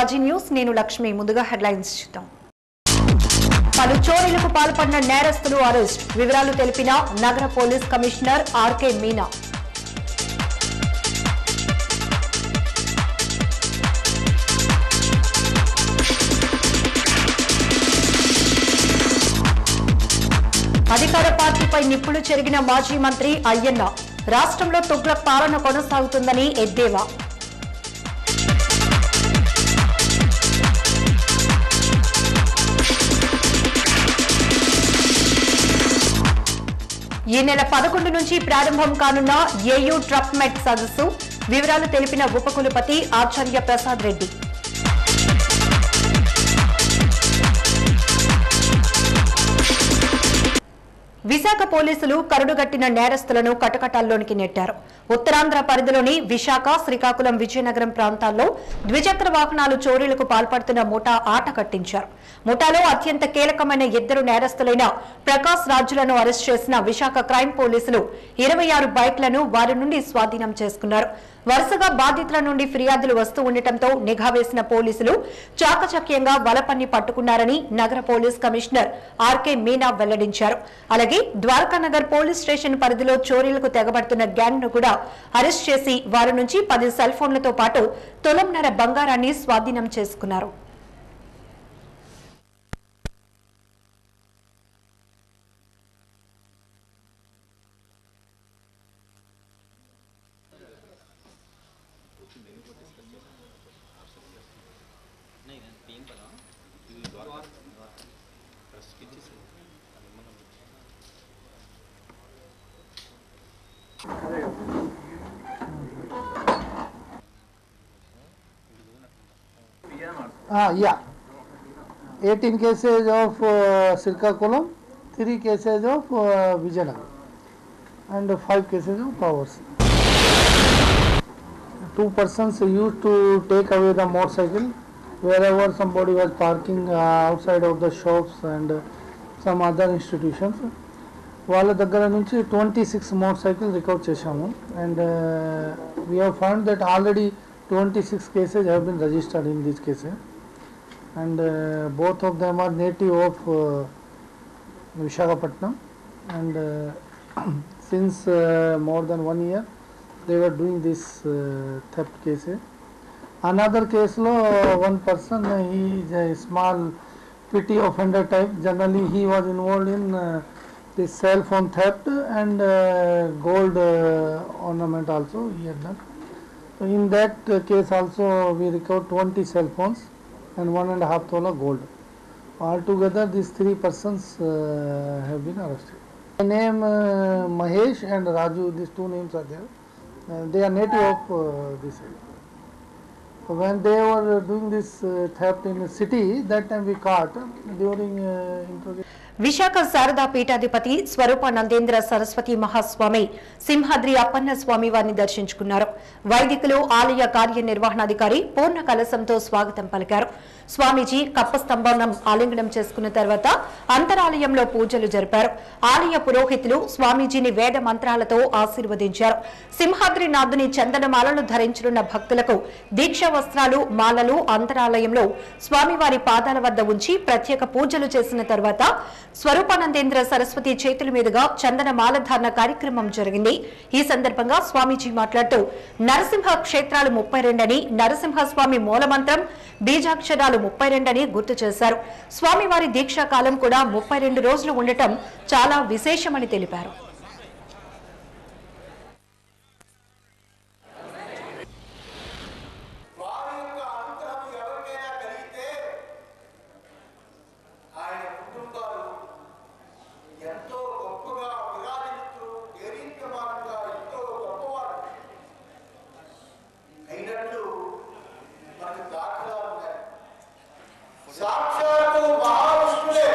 వాజీ news నేను లక్ష్మి ముందుగా headlines చూద్దాం పలు చోరీలకు పాల్పడిన నేరస్తులు అరెస్ట్ వివరాలు తెలిపిన నగర పోలీస్ కమిషనర్ ఆర్కే మీనా అధికార పార్టీపై నిప్పులు చెరిగిన మాజీ మంత్రి అయ్యన్న రాష్ట్రంలో తుగ్లక్ పాలన కొనసాగుతుందని ఎద్దేవా ఈ నెల పదకొండు నుంచి ప్రారంభం కానున్న ఏయూ ట్రప్ మెట్ సదస్సు వివరాలు తెలిపిన ఉపకులపతి ఆచార్య ప్రసాద్ రెడ్డి విశాఖ పోలీసులు కరుడుగట్టిన నేరస్తులను కటకటాల్లోనికి నెట్టారు ఉత్తరాంధ్ర పరిధిలోని విశాఖ శ్రీకాకుళం విజయనగరం ప్రాంతాల్లో ద్విచక్ర వాహనాలు చోరీలకు పాల్పడుతున్న ముఠా ఆట కట్టించారు ముఠాలో అత్యంత కీలకమైన ఇద్దరు నేరస్తులైన ప్రకాశ్ రాజులను అరెస్ట్ చేసిన విశాఖ క్రైమ్ పోలీసులు ఇరవై ఆరు బైక్లను వారి నుండి స్వాధీనం చేసుకున్నారు వరుసగా బాధితుల నుండి ఫిర్యాదులు వస్తూ ఉండటంతో నిఘా వేసిన పోలీసులు చాకచక్యంగా వలపన్ని పట్టుకున్నారని నగర పోలీస్ కమిషనర్ ఆర్కే మీనా వెల్లడించారు అలాగే ద్వారకా నగర్ పోలీస్ స్టేషన్ పరిధిలో చోరీలకు తెగబడుతున్న గ్యాంగ్ ను కూడా అరెస్ట్ చేసి వారి నుంచి పది సెల్ ఫోన్లతో పాటు తులంన్నర బంగారాన్ని స్వాధీనం చేసుకున్నారు Ah, yeah. 18 cases of uh, Srikakulam, 3 cases of uh, Vijayanagar, and 5 cases of Powers. Two persons used to take away the motorcycle wherever somebody was parking uh, outside of the shops and uh, some other institutions. వాళ్ళ దగ్గర నుంచి twenty six motorcycle recover చేశాము and we have found that already twenty six cases have been registered in this cases and uh, both of them are native of uh, Vishakhapatnam and uh, since uh, more than one year they were doing this uh, theft cases. Another case lo one person uh, he is a small petty offender type generally he was involved in uh, this cell phone theft and uh, gold uh, ornament also he had done. So in that uh, case also we recovered 20 cell phones and one and a half tola gold. Altogether, these three persons uh, have been arrested. My name uh, Mahesh and Raju, these two names are there. Uh, they are native of uh, this area. So when they were doing this uh, theft in the city, that time we caught during uh, interrogation. Visakha Sharada పీఠాధిపతి స్వరూప నందేంద్ర సరస్వతి మహాస్వామి సింహాద్రి అప్పన్న స్వామి వారిని దర్శించుకున్నారు వైదికులు ఆలయ కార్యనిర్వహణాధికారి పూర్ణ కలశంతో స్వాగతం పలికారు స్వామీజీ కప్పస్తంభనం ఆలింగనం చేసుకున్న తర్వాత అంతరాలయంలో పూజలు జరిపారు ఆలయ పురోహితులు స్వామీజీని వేద మంత్రాలతో ఆశీర్వదించారు సింహాద్రి నాథుని చందనమాలలు ధరించనున్న భక్తులకు దీక్షా వస్త్రాలు మాలలు అంతరాలయంలో స్వామివారి పాదాల వద్ద ఉంచి ప్రత్యేక పూజలు చేసిన తర్వాత స్వరూపానందేంద్ర సరస్వతి చేతుల మీదుగా చందన మాలధారణ కార్యక్రమం జరిగింది ఈ సందర్భంగా స్వామీజీ మాట్లాడుతూ నరసింహ క్షేత్రాలు ముప్పై రెండని నరసింహస్వామి మూలమంత్రం బీజాక్షరాలు ముప్పై రెండని గుర్తు చేశారు స్వామివారి దీక్షా కాలం కూడా ముప్పై రెండు రోజులు ఉండటం చాలా విశేషమని తెలిపారు వారి యొక్క అనుగ్రహం ఎవరికైనా కలిగితే ఆయన కుటుంబాలు ఎంతో గొప్పగా విరాజిస్తూ దేరీప్యమానంగా ఎంతో గొప్పవారు అయినట్లు మనకు దాఖలాలు ఉన్నాయి సాక్షాత్తు మహావిష్ణుడే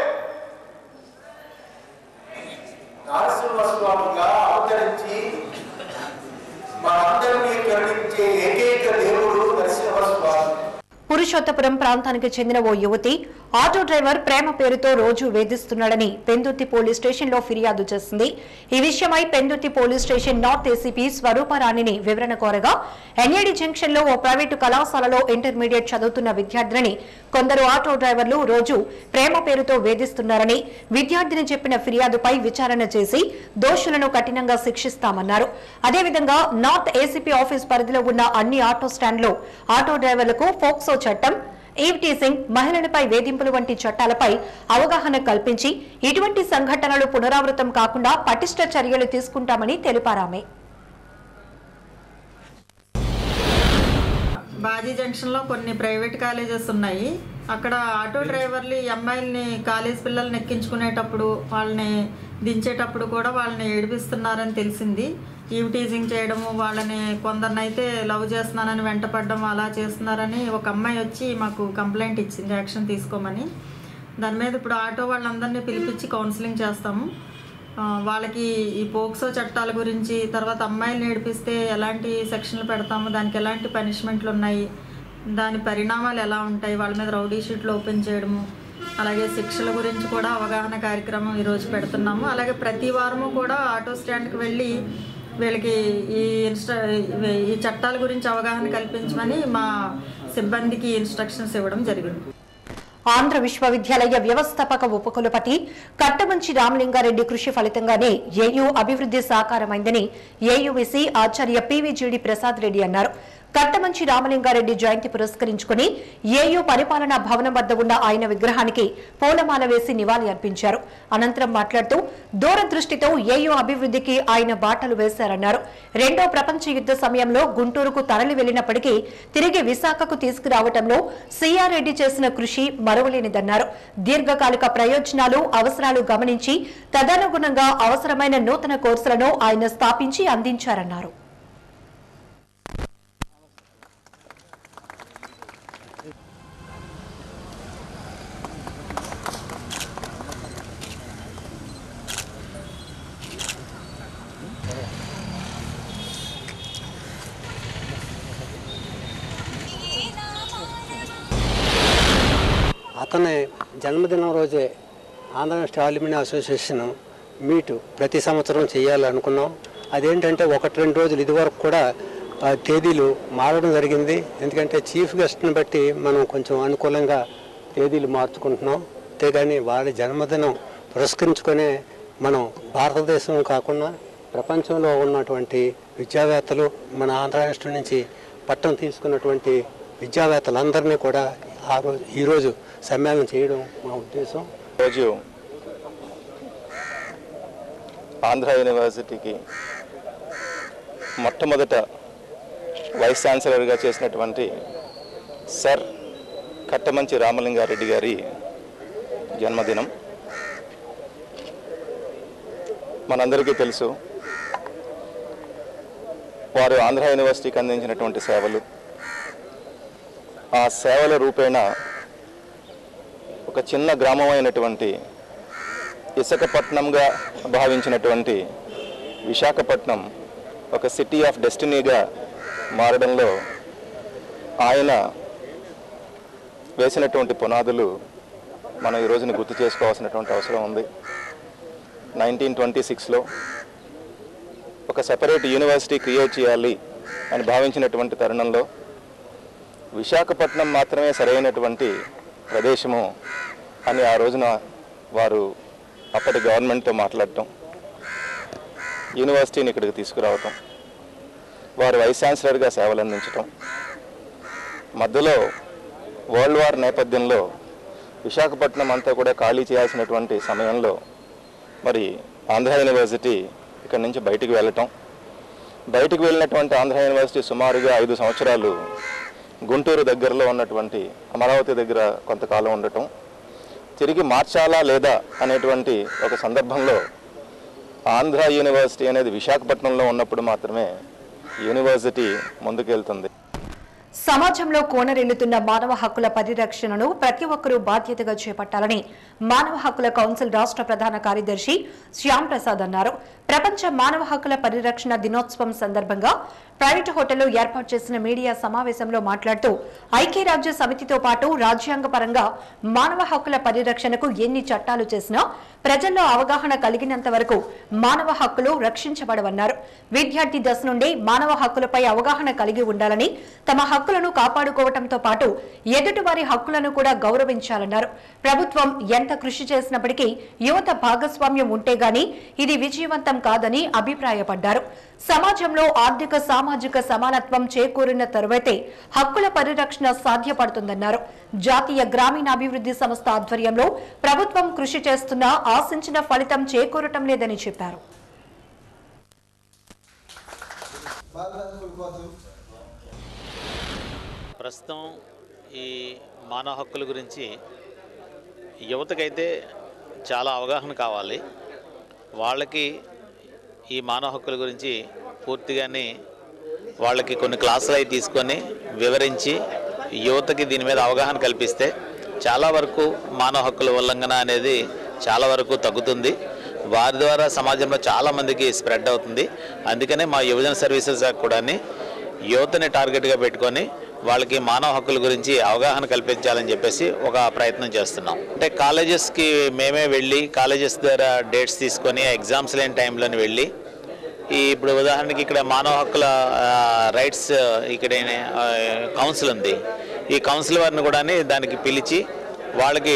నరసింహస్వామిగా అవతరించి మనందరినీ కరుణించే ఏకైక దేవుడు నరసింహస్వామి పురుషోత్తపురం ప్రాంతానికి చెందిన ఓ యువతి ఆటో డ్రైవర్ ప్రేమ పేరుతో రోజు వేధిస్తున్నాడని పెందుర్తి పోలీస్ స్టేషన్ లో ఫిర్యాదు చేసింది ఈ విషయమై Pendurthi police station north ACP స్వరూపరాణిని వివరణ కోరగా ఎన్ఏడి జంక్షన్ లో ఓ ప్రైవేటు కళాశాలలో ఇంటర్మీడియట్ చదువుతున్న విద్యార్థిని కొందరు ఆటో డ్రైవర్లు రోజు ప్రేమ పేరుతో వేధిస్తున్నారని విద్యార్థిని చెప్పిన ఫిర్యాదుపై విచారణ చేసి దోషులను కఠినంగా శిక్షిస్తామన్నారు అదేవిధంగా నార్త్ ఏసీపీ ఆఫీస్ పరిధిలో ఉన్న అన్ని ఆటో స్టాండ్లో ఆటో డ్రైవర్లకు ఫోక్సో చట్టం ఈవ్ టీసింగ్ మహిళలపై వేధింపులు వంటి చట్టాలపై అవగాహన కల్పించి ఇటువంటి సంఘటనలు పునరావృతం కాకుండా పటిష్ట చర్యలు తీసుకుంటామని తెలిపారామె బాజీ జంక్షన్లో కొన్ని ప్రైవేట్ కాలేజెస్ ఉన్నాయి అక్కడ ఆటో డ్రైవర్లు ఈ అమ్మాయిల్ని కాలేజ్ పిల్లల్ని ఎక్కించుకునేటప్పుడు వాళ్ళని దించేటప్పుడు కూడా వాళ్ళని ఏడిపిస్తున్నారని తెలిసింది ఈవ్ టీజింగ్ చేయడము వాళ్ళని కొందరినైతే లవ్ చేస్తున్నానని వెంటపడడం అలా చేస్తున్నారని ఒక అమ్మాయి వచ్చి మాకు కంప్లైంట్ ఇచ్చింది యాక్షన్ తీసుకోమని దాని మీద ఇప్పుడు ఆటో వాళ్ళందరినీ పిలిపించి కౌన్సిలింగ్ చేస్తాము ఆ, వాళ్ళకి ఈ పోక్సో చట్టాల గురించి తర్వాత అమ్మాయిలు నేర్పిస్తే ఎలాంటి సెక్షన్లు పెడతాము దానికి ఎలాంటి పనిష్మెంట్లు ఉన్నాయి దాని పరిణామాలు ఎలా ఉంటాయి వాళ్ళ మీద రౌడీ షీట్లు ఓపెన్ చేయడము అలాగే శిక్షల గురించి కూడా అవగాహన కార్యక్రమం ఈరోజు పెడుతున్నాము అలాగే ప్రతి వారము కూడా ఆటో స్టాండ్కి వెళ్ళి వీళ్ళకి ఈ ఇన్స్ట్ర ఈ చట్టాల గురించి అవగాహన కల్పించమని మా సిబ్బందికి ఇన్స్ట్రక్షన్స్ ఇవ్వడం జరిగింది ఆంధ్ర విశ్వవిద్యాలయ వ్యవస్థాపక ఉపకులపతి కట్టమంచి రామలింగారెడ్డి కృషి ఫలితంగానే ఏయూ అభివృద్ధి సాకారమైందని ఏయూవిసి ఆచార్య పివిజిడి ప్రసాద్ రెడ్డి అన్నారు కట్టమంచి రామలింగారెడ్డి జయంతి పురస్కరించుకుని ఏయూ పరిపాలనా భవనం వద్ద ఉన్న ఆయన విగ్రహానికి పూలమాల వేసి నివాళి అర్పించారు అనంతరం మాట్లాడుతూ దూరదృష్టితో ఏయూ అభివృద్ధికి ఆయన బాటలు వేశారన్నారు రెండో ప్రపంచ యుద్ధ సమయంలో గుంటూరుకు తరలి వెళ్లినప్పటికీ తిరిగి విశాఖకు తీసుకురావడంలో సిఆర్రెడ్డి చేసిన కృషి మరువలేనిదన్నారు దీర్ఘకాలిక ప్రయోజనాలు అవసరాలు గమనించి తదనుగుణంగా అవసరమైన నూతన కోర్సులను ఆయన స్థాపించి అందించారన్నారు అతని జన్మదినం రోజే ఆంధ్ర రాష్ట్ర అల్యూమినియం అసోసియేషన్ మీటు ప్రతి సంవత్సరం చేయాలనుకున్నాం అదేంటంటే ఒకటి రెండు రోజులు ఇదివరకు కూడా ఆ, తేదీలు మారడం జరిగింది ఎందుకంటే చీఫ్ గెస్ట్ని బట్టి మనం కొంచెం అనుకూలంగా తేదీలు మార్చుకుంటున్నాం అంతేగాని వారి జన్మదినం పురస్కరించుకునే మనం భారతదేశం కాకుండా ప్రపంచంలో ఉన్నటువంటి విద్యావేత్తలు మన ఆంధ్ర రాష్ట్రం నుంచి పట్టం తీసుకున్నటువంటి విద్యావేత్తలందరినీ కూడా ఆ రోజు ఈరోజు సమ్మేళనం చేయడం మా ఉద్దేశం రోజు ఆంధ్ర యూనివర్సిటీకి మొట్టమొదట వైస్ ఛాన్సలర్గా చేసినటువంటి సర్ కట్టమంచి రామలింగారెడ్డి గారి జన్మదినం మనందరికీ తెలుసు వారు ఆంధ్ర యూనివర్సిటీకి అందించినటువంటి సేవలు ఆ సేవల రూపేణ ఒక చిన్న గ్రామం అయినటువంటి ఇసకపట్నంగా భావించినటువంటి విశాఖపట్నం ఒక సిటీ ఆఫ్ డెస్టినీగా మారడంలో ఆయన వేసినటువంటి పునాదులు మనం ఈ రోజున గుర్తు చేసుకోవాల్సినటువంటి అవసరం ఉంది నైన్టీన్ ట్వంటీ సిక్స్లో ఒక సెపరేట్ యూనివర్సిటీ క్రియేట్ చేయాలి అని భావించినటువంటి తరుణంలో విశాఖపట్నం మాత్రమే సరైనటువంటి ప్రదేశము అని ఆ రోజున వారు అప్పటి గవర్నమెంట్తో మాట్లాడటం యూనివర్సిటీని ఇక్కడికి తీసుకురావటం వారు వైస్ ఛాన్సలర్గా సేవలు అందించటం మధ్యలో వరల్డ్ వార్ నేపథ్యంలో విశాఖపట్నం అంతా కూడా ఖాళీ చేయాల్సినటువంటి సమయంలో మరి ఆంధ్ర యూనివర్సిటీ ఇక్కడి నుంచి బయటికి వెళ్ళటం బయటికి వెళ్ళినటువంటి ఆంధ్ర యూనివర్సిటీ సుమారుగా ఐదు సంవత్సరాలు గుంటూరు దగ్గరలో ఉన్నటువంటి అమరావతి దగ్గర కొంతకాలం ఉండటం తిరిగి మార్చాలా లేదా అనేటువంటి ఒక సందర్భంలో ఆంధ్ర యూనివర్సిటీ అనేది విశాఖపట్నంలో ఉన్నప్పుడు మాత్రమే యూనివర్సిటీ ముందుకెళ్తుంది సమాజంలో కోనరెల్లుతున్న మానవ హక్కుల పరిరక్షణను ప్రతి ఒక్కరూ బాధ్యతగా చేపట్టాలని మానవ హక్కుల కౌన్సిల్ రాష్ట్ర ప్రధాన కార్యదర్శి శ్యామ్ ప్రసాద్ అన్నారు ప్రపంచ మానవ హక్కుల పరిరక్షణ దినోత్సవం సందర్భంగా ప్రైవేటు హోటల్లో ఏర్పాటు చేసిన మీడియా సమావేశంలో మాట్లాడుతూ ఐక్యరాజ్య సమితితో పాటు రాజ్యాంగ పరంగా మానవ హక్కుల పరిరక్షణకు ఎన్ని చట్టాలు చేసినా ప్రజల్లో అవగాహన కలిగినంత వరకు మానవ హక్కులు రక్షించబడవన్నారు విద్యార్థి దశ నుండి మానవ హక్కులపై అవగాహన కలిగి ఉండాలని తమ హక్కులను కాపాడుకోవటంతో పాటు ఎదుటివారి హక్కులను కూడా గౌరవించాలన్నారు ప్రభుత్వం ఎంత కృషి చేసినప్పటికీ యువత భాగస్వామ్యం ఉంటే గాని ఇది విజయవంతం కాదని అభిప్రాయపడ్డారు సమాజంలో ఆర్థిక సామాజిక సమానత్వం చేకూరిన తరువాతే హక్కుల పరిరక్షణ సాధ్యపడుతుందన్నారు జాతీయ గ్రామీణాభివృద్ధి సంస్థ ఆధ్వర్యంలో ప్రభుత్వం కృషి చేస్తున్నా ఆశించిన ఫలితం చేకూరటం లేదని చెప్పారు ప్రస్తుతం ఈ మానవ హక్కుల గురించి యువతకైతే చాలా అవగాహన కావాలి వాళ్ళకి ఈ మానవ హక్కుల గురించి పూర్తిగానే వాళ్ళకి కొన్ని క్లాసులు అవి తీసుకొని వివరించి యువతకి దీని మీద అవగాహన కల్పిస్తే చాలా వరకు మానవ హక్కుల ఉల్లంఘన అనేది చాలా వరకు తగ్గుతుంది వారి ద్వారా సమాజంలో చాలా మందికి స్ప్రెడ్ అవుతుంది అందుకనే మా యువజన సర్వీసెస్ కూడా యువతని టార్గెట్గా పెట్టుకొని వాళ్ళకి మానవ హక్కుల గురించి అవగాహన కల్పించాలని చెప్పేసి ఒక ప్రయత్నం చేస్తున్నాం అంటే కాలేజెస్కి మేమే వెళ్ళి కాలేజెస్ ద్వారా డేట్స్ తీసుకొని ఎగ్జామ్స్ లేని టైంలోని వెళ్ళి ఈ ఇప్పుడు ఉదాహరణకి ఇక్కడ మానవ హక్కుల రైట్స్ ఇక్కడ ఆ, కౌన్సిల్ ఉంది ఈ కౌన్సిల్ వారిని కూడా దానికి పిలిచి వాళ్ళకి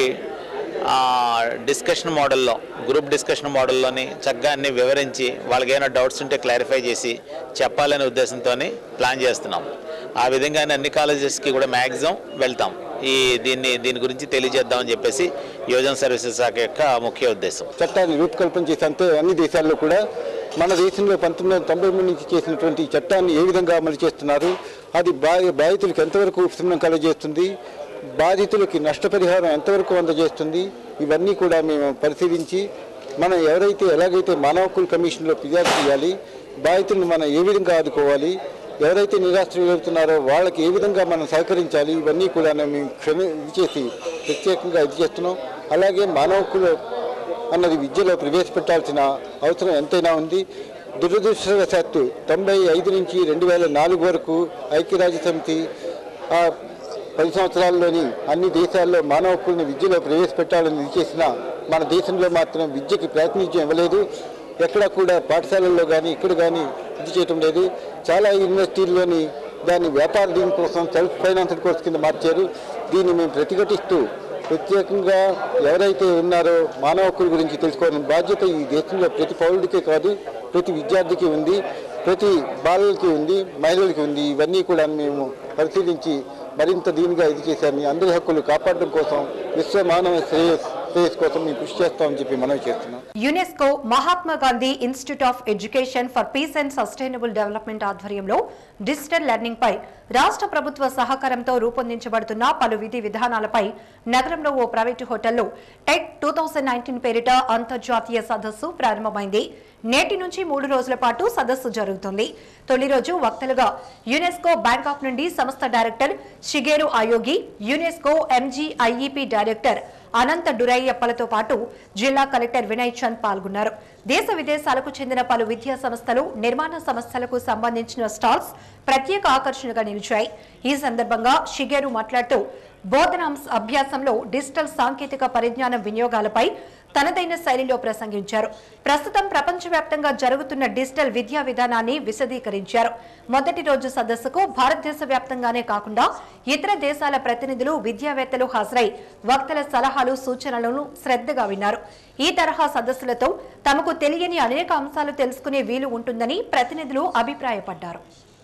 ఆ, డిస్కషన్ మోడల్లో గ్రూప్ డిస్కషన్ మోడల్లోని చక్కగా అన్ని వివరించి వాళ్ళకి ఏమైనా డౌట్స్ ఉంటే క్లారిఫై చేసి చెప్పాలనే ఉద్దేశంతో ప్లాన్ చేస్తున్నాం ఆ విధంగానే అన్ని కాలేజెస్కి కూడా మ్యాక్సిమం వెళ్తాం ఈ దీన్ని దీని గురించి తెలియజేద్దామని చెప్పేసి యువజన సర్వీసెస్ శాఖ యొక్క ముఖ్య ఉద్దేశం చట్టాన్ని రూపకల్పన చేసే అంతే అన్ని దేశాల్లో కూడా మన దేశంలో పంతొమ్మిది వందల తొంభై మూడు నుంచి చేసినటువంటి ఈ చట్టాన్ని ఏ విధంగా అమలు చేస్తున్నారు అది బాధ బాధితులకు ఎంతవరకు ఉపశమనం కలుగజేస్తుంది బాధితులకి నష్టపరిహారం ఎంతవరకు అందజేస్తుంది ఇవన్నీ కూడా మేము పరిశీలించి మనం ఎవరైతే ఎలాగైతే మానవ హక్కుల కమిషన్లో ఫిర్యాదు చేయాలి బాధితులను మనం ఏ విధంగా ఆదుకోవాలి ఎవరైతే నిరాశ్రయులవుతున్నారో వాళ్ళకి ఏ విధంగా మనం సహకరించాలి ఇవన్నీ కూడా మేము క్షమ ఇది చేసి ప్రత్యేకంగా ఇది చేస్తున్నాం అలాగే మానవ హక్కుల అన్నది విద్యలో ప్రవేశపెట్టాల్సిన అవసరం ఎంతైనా ఉంది దురదృష్టవశాత్తు తొంభై ఐదు నుంచి రెండు వేల నాలుగు వరకు ఐక్యరాజ్య సమితి ఆ పది సంవత్సరాల్లోని అన్ని దేశాల్లో మానవ హక్కులను విద్యలో ప్రవేశపెట్టాలని ఇది చేసిన మన దేశంలో మాత్రం విద్యకి ప్రాతినిధ్యం ఇవ్వలేదు ఎక్కడ కూడా పాఠశాలల్లో కానీ ఇక్కడ కానీ ఇది చేయటం లేదు చాలా యూనివర్సిటీల్లోని దాన్ని వ్యాపార దీని కోసం సెల్ఫ్ ఫైనాన్స్డ్ కోర్స్ కింద మార్చారు దీన్ని మేము ప్రతిఘటిస్తూ ప్రత్యేకంగా ఎవరైతే ఉన్నారో మానవ హక్కుల గురించి తెలుసుకోవాలని బాధ్యత ఈ దేశంలో ప్రతి పౌరుడికే కాదు ప్రతి విద్యార్థికి ఉంది ప్రతి బాలలకి ఉంది మహిళలకి ఉంది ఇవన్నీ కూడా మేము పరిశీలించి మరింత దీనిగా ఇది చేశారని అందరి హక్కులు కాపాడడం కోసం విశ్వ మానవ శ్రేయస్ శ్రేయస్ కోసం మేము కృషి చేస్తామని చెప్పి మనవి చేస్తున్నాం UNESCO Mahatma Gandhi institute of education for peace and sustainable development ఆధ్వర్యంలో డిజిటల్ లెర్నింగ్ పై రాష్ట్ర ప్రభుత్వ సహకారంతో రూపొందించబడుతున్న పలు విధి విధానాలపై నగరంలో ఓ ప్రైవేటు హోటల్లో టెక్ టూ థౌజండ్ నైన్టీన్ పేరిట అంతర్జాతీయ సదస్సు ప్రారంభమైంది నేటి నుంచి మూడు రోజుల పాటు సదస్సు జరుగుతుంది తొలి రోజు వక్తలుగా యునెస్కో బ్యాంకాక్ నుండి సంస్థ director Shigeru Aoyagi UNESCO MGIEP director Anantha డురైయప్పలతో పాటు జిల్లా కలెక్టర్ వినయ్ చంద్ పాల్గొన్నారు దేశ విదేశాలకు చెందిన పలు విద్యా సంస్థలు నిర్మాణ సంస్థలకు సంబంధించిన స్టాల్స్ ప్రత్యేక ఆకర్షణగా నిలిచాయి ఈ సందర్భంగా షిగేరు మాట్లాడుతూ బోధనాంశ అభ్యాసంలో డిజిటల్ సాంకేతిక పరిజ్ఞానం వినియోగాలపై తనదైన శైలిలో ప్రసంగించారు ప్రస్తుతం ప్రపంచవ్యాప్తంగా జరుగుతున్న డిజిటల్ విద్యా విధానాన్ని విశదీకరించారు మొదటి రోజు సదస్సుకు భారతదేశ వ్యాప్తంగానే కాకుండా ఇతర దేశాల ప్రతినిధులు విద్యావేత్తలు హాజరై వక్తల సలహాలు సూచనలను శ్రద్ధగా విన్నారు ఈ తరహా సదస్సులతో తమకు తెలియని అనేక అంశాలు తెలుసుకునే వీలు ఉంటుందని ప్రతినిధులు అభిప్రాయపడ్డారు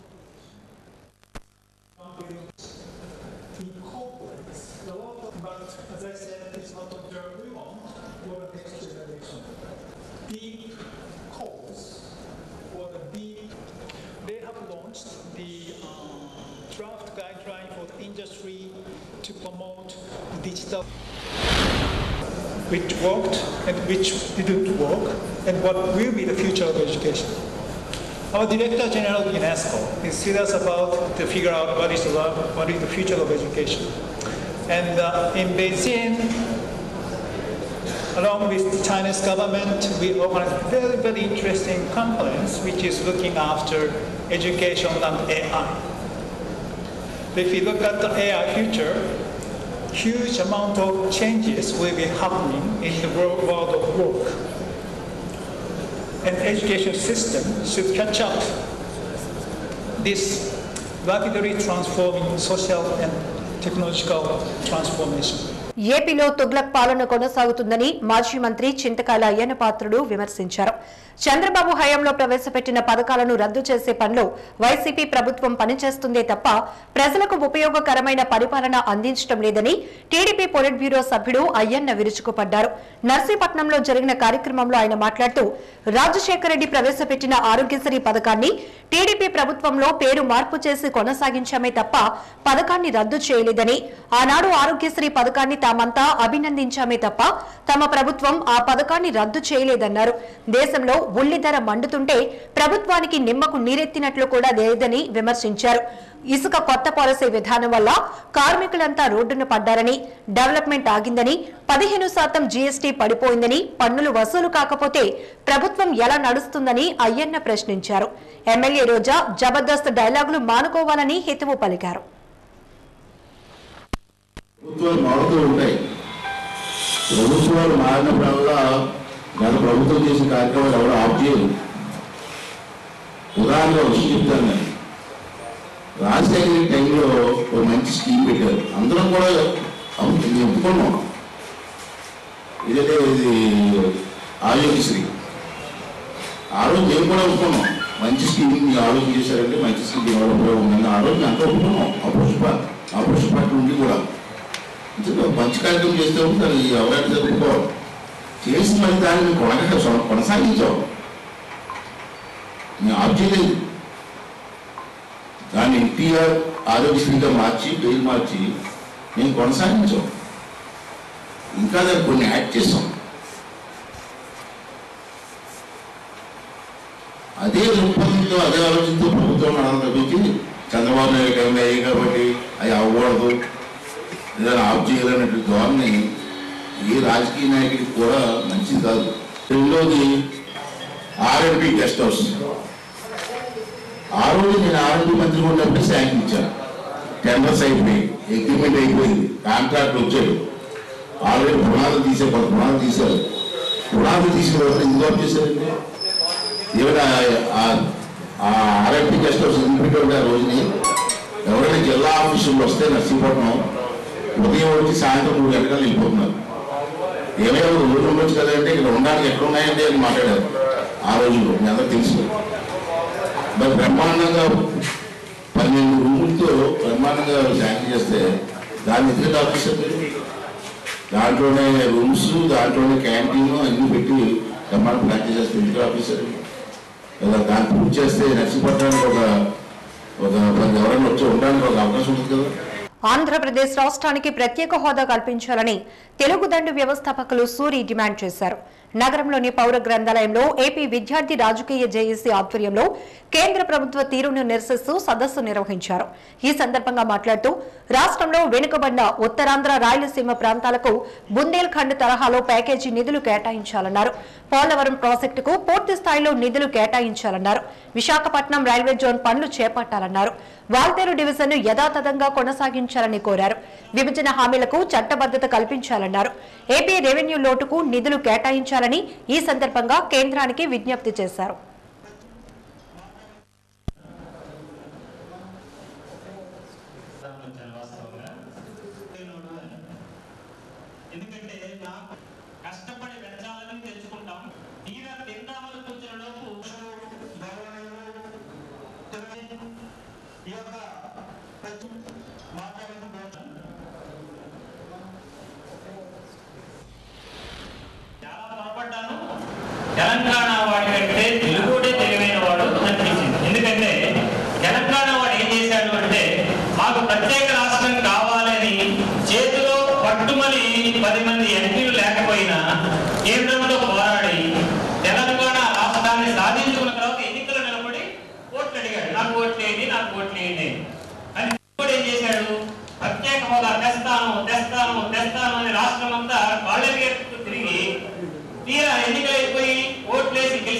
But as I said, it's not a job we want for the next generation. Deep calls for the deep. They have launched the um, draft guideline for the industry to promote digital which worked and which didn't work, and what will be the future of education. Our Director General of UNESCO is serious about to figure out what is the, lo- what is the future of education. And uh, in Beijing, along with the Chinese government, we organized a very, very interesting conference which is looking after education and AI. If you look at the AI future, huge amount of changes will be happening in the world, world of work. And education system should catch up this rapidly transforming social and technological transformation. ఏపీలో తుగ్లక్ పాలన కొనసాగుతుందని మాజీ మంత్రి చింతకాయల అయ్యన్న పాత్రుడు విమర్శించారు చంద్రబాబు హయాంలో ప్రవేశపెట్టిన పథకాలను రద్దు చేసే పనిలో వైసీపీ ప్రభుత్వం పనిచేస్తుందే తప్ప ప్రజలకు ఉపయోగకరమైన పరిపాలన అందించడం లేదని టీడీపీ పొలిట్ బ్యూరో సభ్యుడు అయ్యన్న విరుచుకుపడ్డారు నర్సీపట్నంలో జరిగిన కార్యక్రమంలో ఆయన మాట్లాడుతూ రాజశేఖర రెడ్డి ప్రవేశపెట్టిన ఆరోగ్యశ్రీ పథకాన్ని టీడీపీ ప్రభుత్వంలో పేరు మార్పు చేసి కొనసాగించామే తప్ప పథకాన్ని రద్దు చేయలేదని ఆనాడు ఆరోగ్యశ్రీ పథకాన్ని తామంతా అభినందించామే తప్ప తమ ప్రభుత్వం ఆ పథకాన్ని రద్దు చేయలేదన్నారు దేశంలో ఉల్లి ధర మండుతుంటే ప్రభుత్వానికి నిమ్మకు నీరెత్తినట్లు కూడా లేదని విమర్శించారు ఇసుక కొత్త పాలసీ విధానం వల్ల కార్మికులంతా రోడ్డున పడ్డారని డెవలప్మెంట్ ఆగిందని పదిహేను శాతం జీఎస్టీ పడిపోయిందని పన్నులు వసూలు కాకపోతే ప్రభుత్వం ఎలా నడుస్తుందని అయ్యన్న ప్రశ్నించారు ఎమ్మెల్యే రోజా జబర్దస్త్ డైలాగులు మానుకోవాలని హితవు పలికారు ప్రభుత్వాలు మారుతూ ఉంటాయి ప్రభుత్వాలు మారినప్పుడల్లా గత ప్రభుత్వం చేసిన కార్యక్రమాలు ఎవరు ఆఫ్ చేయరు ఉదాహరణ ఒక విషయం చెప్తాను నేను రాజశేఖర రెడ్డి టైంలో ఒక మంచి స్కీమ్ పెట్టారు అందరం కూడా అవును, ఇది ఒప్పుకున్నాం ఇదే ఇది ఆరోగ్యశ్రీ ఆ రోజు మేము కూడా ఒప్పుకున్నాం మంచి స్కీమ్ మీరు ఆలోచన చేశారంటే మంచి స్కీమ్ ఎవరు ఉపయోగం ఉందని ఆ రోజు అంతా ఒప్పుకున్నాం ఆ పుష్ప ఆ పుష్ప నుండి కూడా నిజంగా మంచి కార్యక్రమం చేస్తే ఉంటే దాన్ని ఎవరైనా జరుపుకోవాలి చేసి మరి దాన్ని మేము కొనగ కొనసాగించాం మేము ఆఫ్ చేయలేదు దాన్ని ఎన్టీఆర్ ఆరోగ్యశ్రీగా మార్చి పేరు మార్చి మేము కొనసాగించాం ఇంకా దాన్ని కొన్ని యాడ్ చేసాం అదే దృక్పథంతో అదే ఆలోచనతో ప్రభుత్వం నడవడం తప్పించి చంద్రబాబు నాయుడు టైంలో అయ్యాయి కాబట్టి అవి అవ్వకూడదు ఏదైనా ఆఫ్ చేయాలనే ధోరణి ఏ రాజకీయ నాయకుడికి కూడా మంచిది కాదు రెండోది ఆర్ఎంపీ గెస్ట్ హౌస్ ఆ రోజు నేను ఆర్ఎంపీ మంత్రి ఉన్నప్పుడు శాంక్షన్ ఇచ్చాను టెండర్స్ అయిపోయి అగ్రిమెంట్ అయిపోయింది కాంట్రాక్ట్ వచ్చాడు ఆల్రెడీ పునాదులు తీసే కొంత పునాదులు తీశారు పునాదులు తీసిన తర్వాత ఎందుకు ఆఫ్ చేశారండి ఏమైనా ఆ ఆర్ఎంపీ గెస్ట్ హౌస్ ఎందుకు ఉండే ఆ రోజుని ఎవరైనా జిల్లా ఆఫీసులు వస్తే నర్సీపట్నం ఉదయం వచ్చి సాయంత్రం మూడు గంటలకు వెళ్ళిపోతున్నారు ఏమైనా రోజు ఉండొచ్చు కదంటే ఇక్కడ ఉండడానికి ఎక్కడ ఉన్నాయండి అని మాట్లాడారు ఆ రోజుల్లో మీ అందరూ తెలుసు మరి బ్రహ్మాండంగా పన్నెండు రూములతో బ్రహ్మాండంగా శాంక్షన్ చేస్తే దాన్ని ఎందుకు ఆఫీసర్ మీరు దాంట్లోనే రూమ్స్ దాంట్లోనే క్యాంటీన్ అన్ని పెట్టి బ్రహ్మాండం ప్లాన్ చేస్తే ఎందుకు ఆఫీసర్ ఇలా దాన్ని పూర్తి చేస్తే నర్సీపట్నానికి ఒక ఒక ఎవరైనా వచ్చి ఉండడానికి ఒక అవకాశం ఉంటుంది కదా ఆంధ్రప్రదేశ్ రాష్ట్రానికి ప్రత్యేక హోదా కల్పించాలని తెలుగుదండు వ్యవస్థాపకులు సూరి డిమాండ్ చేశారు నగరంలోని పౌర గ్రంథాలయంలో ఏపీ విద్యార్థి రాజకీయ జేఏసీ ఆధ్వర్యంలో కేంద్ర ప్రభుత్వ తీరును నిరసిస్తూ సదస్సు నిర్వహించారు ఈ సందర్భంగా మాట్లాడుతూ రాష్ట్రంలో వెనుకబడిన ఉత్తరాంధ్ర రాయలసీమ ప్రాంతాలకు బుందేల్ఖండ్ తరహాలో ప్యాకేజీ నిధులు కేటాయించాలన్నారు పోలవరం ప్రాజెక్టుకు పూర్తి స్థాయిలో నిధులు కేటాయించాలన్నారు విశాఖపట్నం రైల్వే జోన్ పనులు చేపట్టాలన్నారు వాల్తేరు డివిజన్ను యథాతథంగా కొనసాగించాలని కోరారు విభజన హామీలకు చట్టబద్దత కల్పించాలన్నారు ఏపీ రెవెన్యూ లోటుకు నిధులు కేటాయించాలని ఈ సందర్భంగా కేంద్రానికి విజ్ఞప్తి చేశారు ఎందుకంటే నాకు కష్టపడి పెంచాలని తెలుసుకుంటాం తీరా తిందామని కూర్చున్న లోపు ఈ యొక్క మాట్లాడుకుంటున్నాను చాలా పొరపడ్డాను తెలంగాణ వాడి కంటే తెలుగుడే తెలివైన వాడు అనిపించింది ఎందుకంటే తెలంగాణ వాడు ఏం చేశాడు అంటే మాకు ప్రత్యేక రాష్ట్రం కావాలని చేతిలో పట్టుమని పది మంది ఎంపీలు లేకపోయినా కేంద్రంలో పోరాడి తెలంగాణ రాష్ట్రాన్ని సాధించుకున్న తర్వాత ఎన్నికలు నిలబడి ఓట్లు అడిగాడు నాకు ఓట్లు వేయండి నాకు ఓట్లు వేయండి అని ఇప్పుడు ఏం చేశాడు ప్రత్యేక హోదా తెస్తాను తెస్తాను తెస్తాను అని రాష్ట్రం అంతా కాళ్ళకి తిరిగి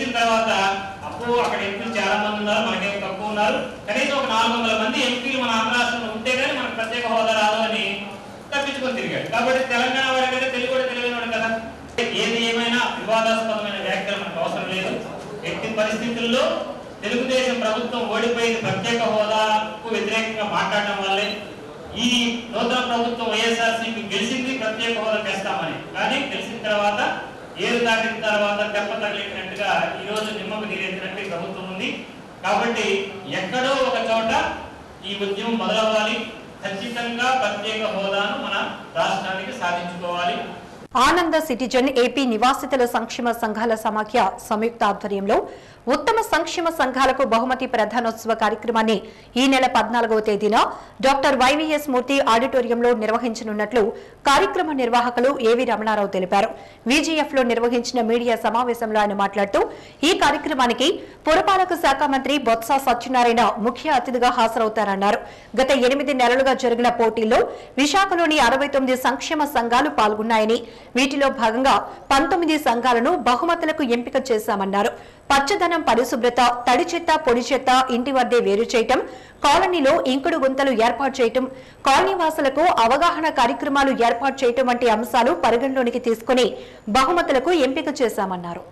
తెలిసిన తర్వాత అప్పు అక్కడ ఎంపీలు చాలా మంది ఉన్నారు మనకేం తక్కువ ఉన్నారు కనీసం ఒక నాలుగు వందల మంది ఎంపీలు మన ఆంధ్ర రాష్ట్రంలో ఉంటే కానీ మనకు ప్రత్యేక హోదా రాదు అని తప్పించుకొని తిరిగాడు కాబట్టి తెలంగాణ వాడి కదా తెలుగు కూడా తెలియనివాడు కదా ఏది ఏమైనా వివాదాస్పదమైన వ్యాఖ్యలు మనకు అవసరం లేదు ఎట్టి పరిస్థితుల్లో తెలుగుదేశం ప్రభుత్వం ఓడిపోయింది ప్రత్యేక హోదాకు వ్యతిరేకంగా మాట్లాడడం వల్లే ఈ నూతన ప్రభుత్వం వైఎస్ఆర్సీపీ గెలిచింది ప్రత్యేక హోదా తెస్తామని కానీ గెలిచిన తర్వాత ఏరు దాటిన తర్వాత దెబ్బ తగిలినట్టుగా ఈ రోజు నిమ్మకు నీరెత్తినట్టు ఈ ప్రభుత్వం ఉంది కాబట్టి ఎక్కడో ఒక చోట ఈ ఉద్యమం మొదలవ్వాలి ఖచ్చితంగా ప్రత్యేక హోదాను మన రాష్ట్రానికి సాధించుకోవాలి ఆనంద సిటిజన్ ఏపీ నివాసితుల సంక్షేమ సంఘాల సమాఖ్య సంయుక్త ఆధ్వర్యంలో ఉత్తమ సంక్షేమ సంఘాలకు బహుమతి ప్రధానోత్సవ కార్యక్రమాన్ని ఈ నెల పద్నాలుగవ తేదీన డాక్టర్ వైవీఎస్ మూర్తి ఆడిటోరియంలో నిర్వహించనున్నట్లు కార్యక్రమ నిర్వాహకులు ఏవి రమణారావు తెలిపారు విజిఎఫ్ లో నిర్వహించిన మీడియా సమావేశంలో ఆయన మాట్లాడుతూ ఈ కార్యక్రమానికి పురపాలక శాఖ మంత్రి బొత్స సత్యనారాయణ ముఖ్య అతిథిగా హాజరవుతారన్నారు గత ఎనిమిది నెలలుగా జరిగిన పోటీల్లో విశాఖలోని అరవై తొమ్మిది సంక్షేమ సంఘాలు పాల్గొన్నాయని వీటిలో భాగంగా పంతొమ్మిది సంఘాలను బహుమతులకు ఎంపిక చేశామన్నారు పచ్చదనం పరిశుభ్రత తడి చెత్త పొడి చెత్త ఇంటి వద్దే వేరు చేయటం కాలనీలో ఇంకుడు గుంతలు ఏర్పాటు చేయటం కాలనీ వాసులకు అవగాహన కార్యక్రమాలు ఏర్పాటు చేయటం వంటి అంశాలు పరిగణలోనికి తీసుకుని బహుమతులకు ఎంపిక చేశామన్నారు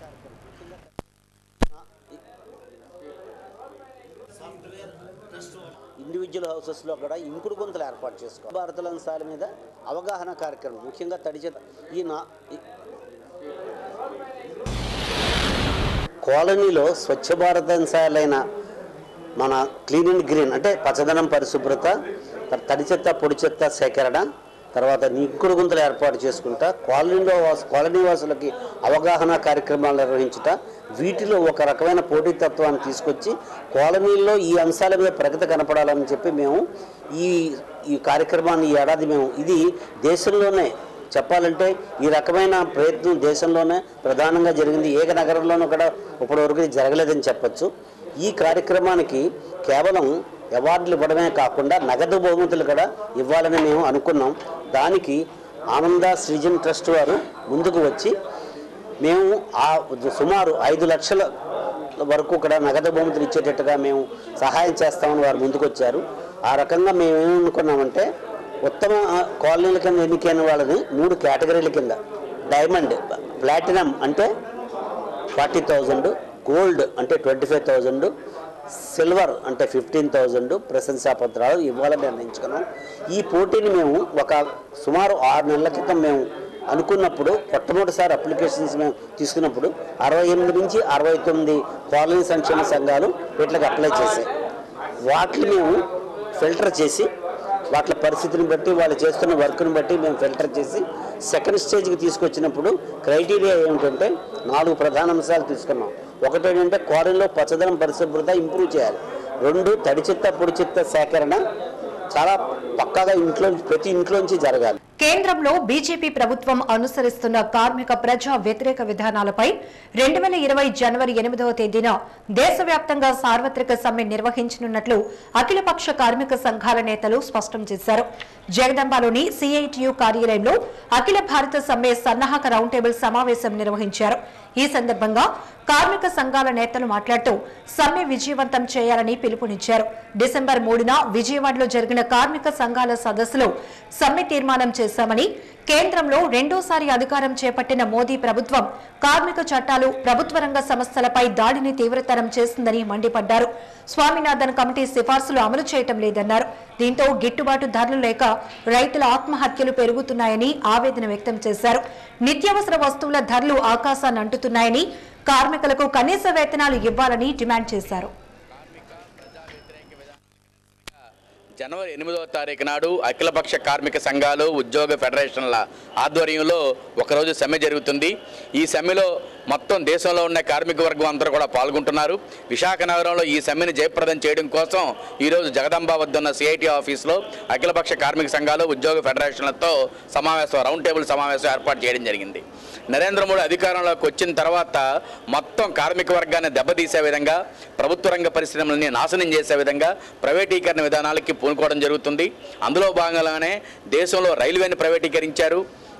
ఇండివిజువల్ హౌసెస్లో కూడా ఇంకుడు గుంతలు ఏర్పాటు చేసుకోవాలి భారతుల అంశాల మీద అవగాహన కార్యక్రమం ముఖ్యంగా తడి చెత్త ఈ నా ఈ- కాలనీలో స్వచ్ఛ భారత్ అంశాలైన మన క్లీన్ అండ్ గ్రీన్ అంటే పచ్చదనం పరిశుభ్రత తర్వాత తడి చెత్త పొడి చెత్త సేకరణ తర్వాత నిక్కుడు గుంతలు ఏర్పాటు చేసుకుంటా కాలనీలో వాసు కాలనీ వాసులకి అవగాహన కార్యక్రమాలు నిర్వహించుట వీటిలో ఒక రకమైన పోటీతత్వాన్ని తీసుకొచ్చి కాలనీల్లో ఈ అంశాల మీద ప్రగతి కనపడాలని చెప్పి మేము ఈ ఈ కార్యక్రమాన్ని ఈ ఏడాది మేము ఇది దేశంలోనే చెప్పాలంటే ఈ రకమైన ప్రయత్నం దేశంలోనే ప్రధానంగా జరిగింది ఏక నగరంలోనూ కూడా ఇప్పటివరకు ఇది జరగలేదని చెప్పొచ్చు ఈ కార్యక్రమానికి కేవలం అవార్డులు ఇవ్వడమే కాకుండా నగదు బహుమతులు కూడా ఇవ్వాలని మేము అనుకున్నాం దానికి ఆనంద సృజన్ ట్రస్ట్ వారు ముందుకు వచ్చి మేము ఆ సుమారు ఐదు లక్షల వరకు కూడా నగదు బహుమతులు ఇచ్చేటట్టుగా మేము సహాయం చేస్తామని వారు ముందుకు వచ్చారు ఆ రకంగా మేము ఏమనుకున్నామంటే ఉత్తమ కాలనీల కింద ఎన్నికైన వాళ్ళని మూడు కేటగిరీల కింద డైమండ్ ప్లాటినం అంటే ఫార్టీ థౌజండ్ గోల్డ్ అంటే ట్వంటీ ఫైవ్ థౌజండ్ సిల్వర్ అంటే ఫిఫ్టీన్ థౌజండ్ ప్రశంసా పత్రాలు ఇవ్వాలని నిర్ణయించుకున్నాం ఈ పోటీని మేము ఒక సుమారు ఆరు నెలల క్రితం మేము అనుకున్నప్పుడు మొట్టమొదటిసారి అప్లికేషన్స్ మేము తీసుకున్నప్పుడు అరవై ఎనిమిది నుంచి అరవై తొమ్మిది కాలనీ సంక్షేమ సంఘాలు వీటికి అప్లై చేశాయి వాటిని మేము ఫిల్టర్ చేసి వాటి పరిస్థితిని బట్టి వాళ్ళు చేస్తున్న వర్క్ని బట్టి మేము ఫిల్టర్ చేసి సెకండ్ స్టేజ్కి తీసుకొచ్చినప్పుడు క్రైటీరియా ఏమిటంటే నాలుగు ప్రధాన అంశాలు తీసుకున్నాం ఒకటి ఏంటంటే కాలనీలో పచ్చదనం పరిశుభ్రత ఇంప్రూవ్ చేయాలి రెండు తడి చెత్త పొడి చెత్త సేకరణ చాలా పక్కాగా ఇంట్లో ప్రతి ఇంట్లోంచి జరగాలి కేంద్రంలో బీజేపీ ప్రభుత్వం అనుసరిస్తున్న కార్మిక ప్రజా వ్యతిరేక విధానాలపై రెండు వేల ఇరవై జనవరి ఎనిమిదవ తేదీన దేశవ్యాప్తంగా సార్వత్రిక సమ్మె నిర్వహించనున్నట్లు అఖిలపక్ష కార్మిక సంఘాల నేతలు స్పష్టం చేశారు జగదంబాలోని సిఐటియు కార్యాలయంలో అఖిల భారత సమ్మె సన్నాహక రౌండ్ టేబుల్ సమావేశం నిర్వహించారు ఈ సందర్భంగా కార్మిక సంఘాల నేతలు మాట్లాడుతూ సమ్మె విజయవంతం చేయాలని పిలుపునిచ్చారు డిసెంబర్ మూడున విజయవాడలో జరిగిన కార్మిక సంఘాల సదస్సులో సమ్మె తీర్మానం చేశామని కేంద్రంలో రెండోసారి అధికారం చేపట్టిన మోదీ ప్రభుత్వం కార్మిక చట్టాలు ప్రభుత్వ రంగ సంస్థలపై దాడిని తీవ్రతరం చేసిందని మండిపడ్డారు స్వామినాథన్ కమిటీ సిఫార్సులు అమలు చేయటం లేదన్నారు దీంతో గిట్టుబాటు ధరలు లేక రైతుల ఆత్మహత్యలు పెరుగుతున్నాయని ఆవేదన వ్యక్తం చేశారు నిత్యావసర వస్తువుల ధరలు ఆకాశాన్ని అంటుతున్నాయని కార్మికులకు కనీస వేతనాలు ఇవ్వాలని డిమాండ్ చేశారు జనవరి ఎనిమిదవ తారీఖు నాడు అఖిలపక్ష కార్మిక సంఘాలు ఉద్యోగ ఫెడరేషన్ల ఆధ్వర్యంలో ఒకరోజు సమ్మె జరుగుతుంది ఈ సమ్మెలో మొత్తం దేశంలో ఉన్న కార్మిక వర్గం అందరూ కూడా పాల్గొంటున్నారు విశాఖ నగరంలో ఈ సమ్మెను జయప్రదం చేయడం కోసం ఈరోజు జగదంబ వద్ద ఉన్న సిఐటి ఆఫీస్లో అఖిలపక్ష కార్మిక సంఘాలు ఉద్యోగ ఫెడరేషన్లతో సమావేశం రౌండ్ టేబుల్ సమావేశం ఏర్పాటు చేయడం జరిగింది నరేంద్ర మోడీ అధికారంలోకి వచ్చిన తర్వాత మొత్తం కార్మిక వర్గాన్ని దెబ్బతీసే విధంగా ప్రభుత్వ రంగ పరిశ్రమలని నాశనం చేసే విధంగా ప్రైవేటీకరణ విధానాలకి పూనుకోవడం జరుగుతుంది అందులో భాగంగానే దేశంలో రైల్వేని ప్రైవేటీకరించారు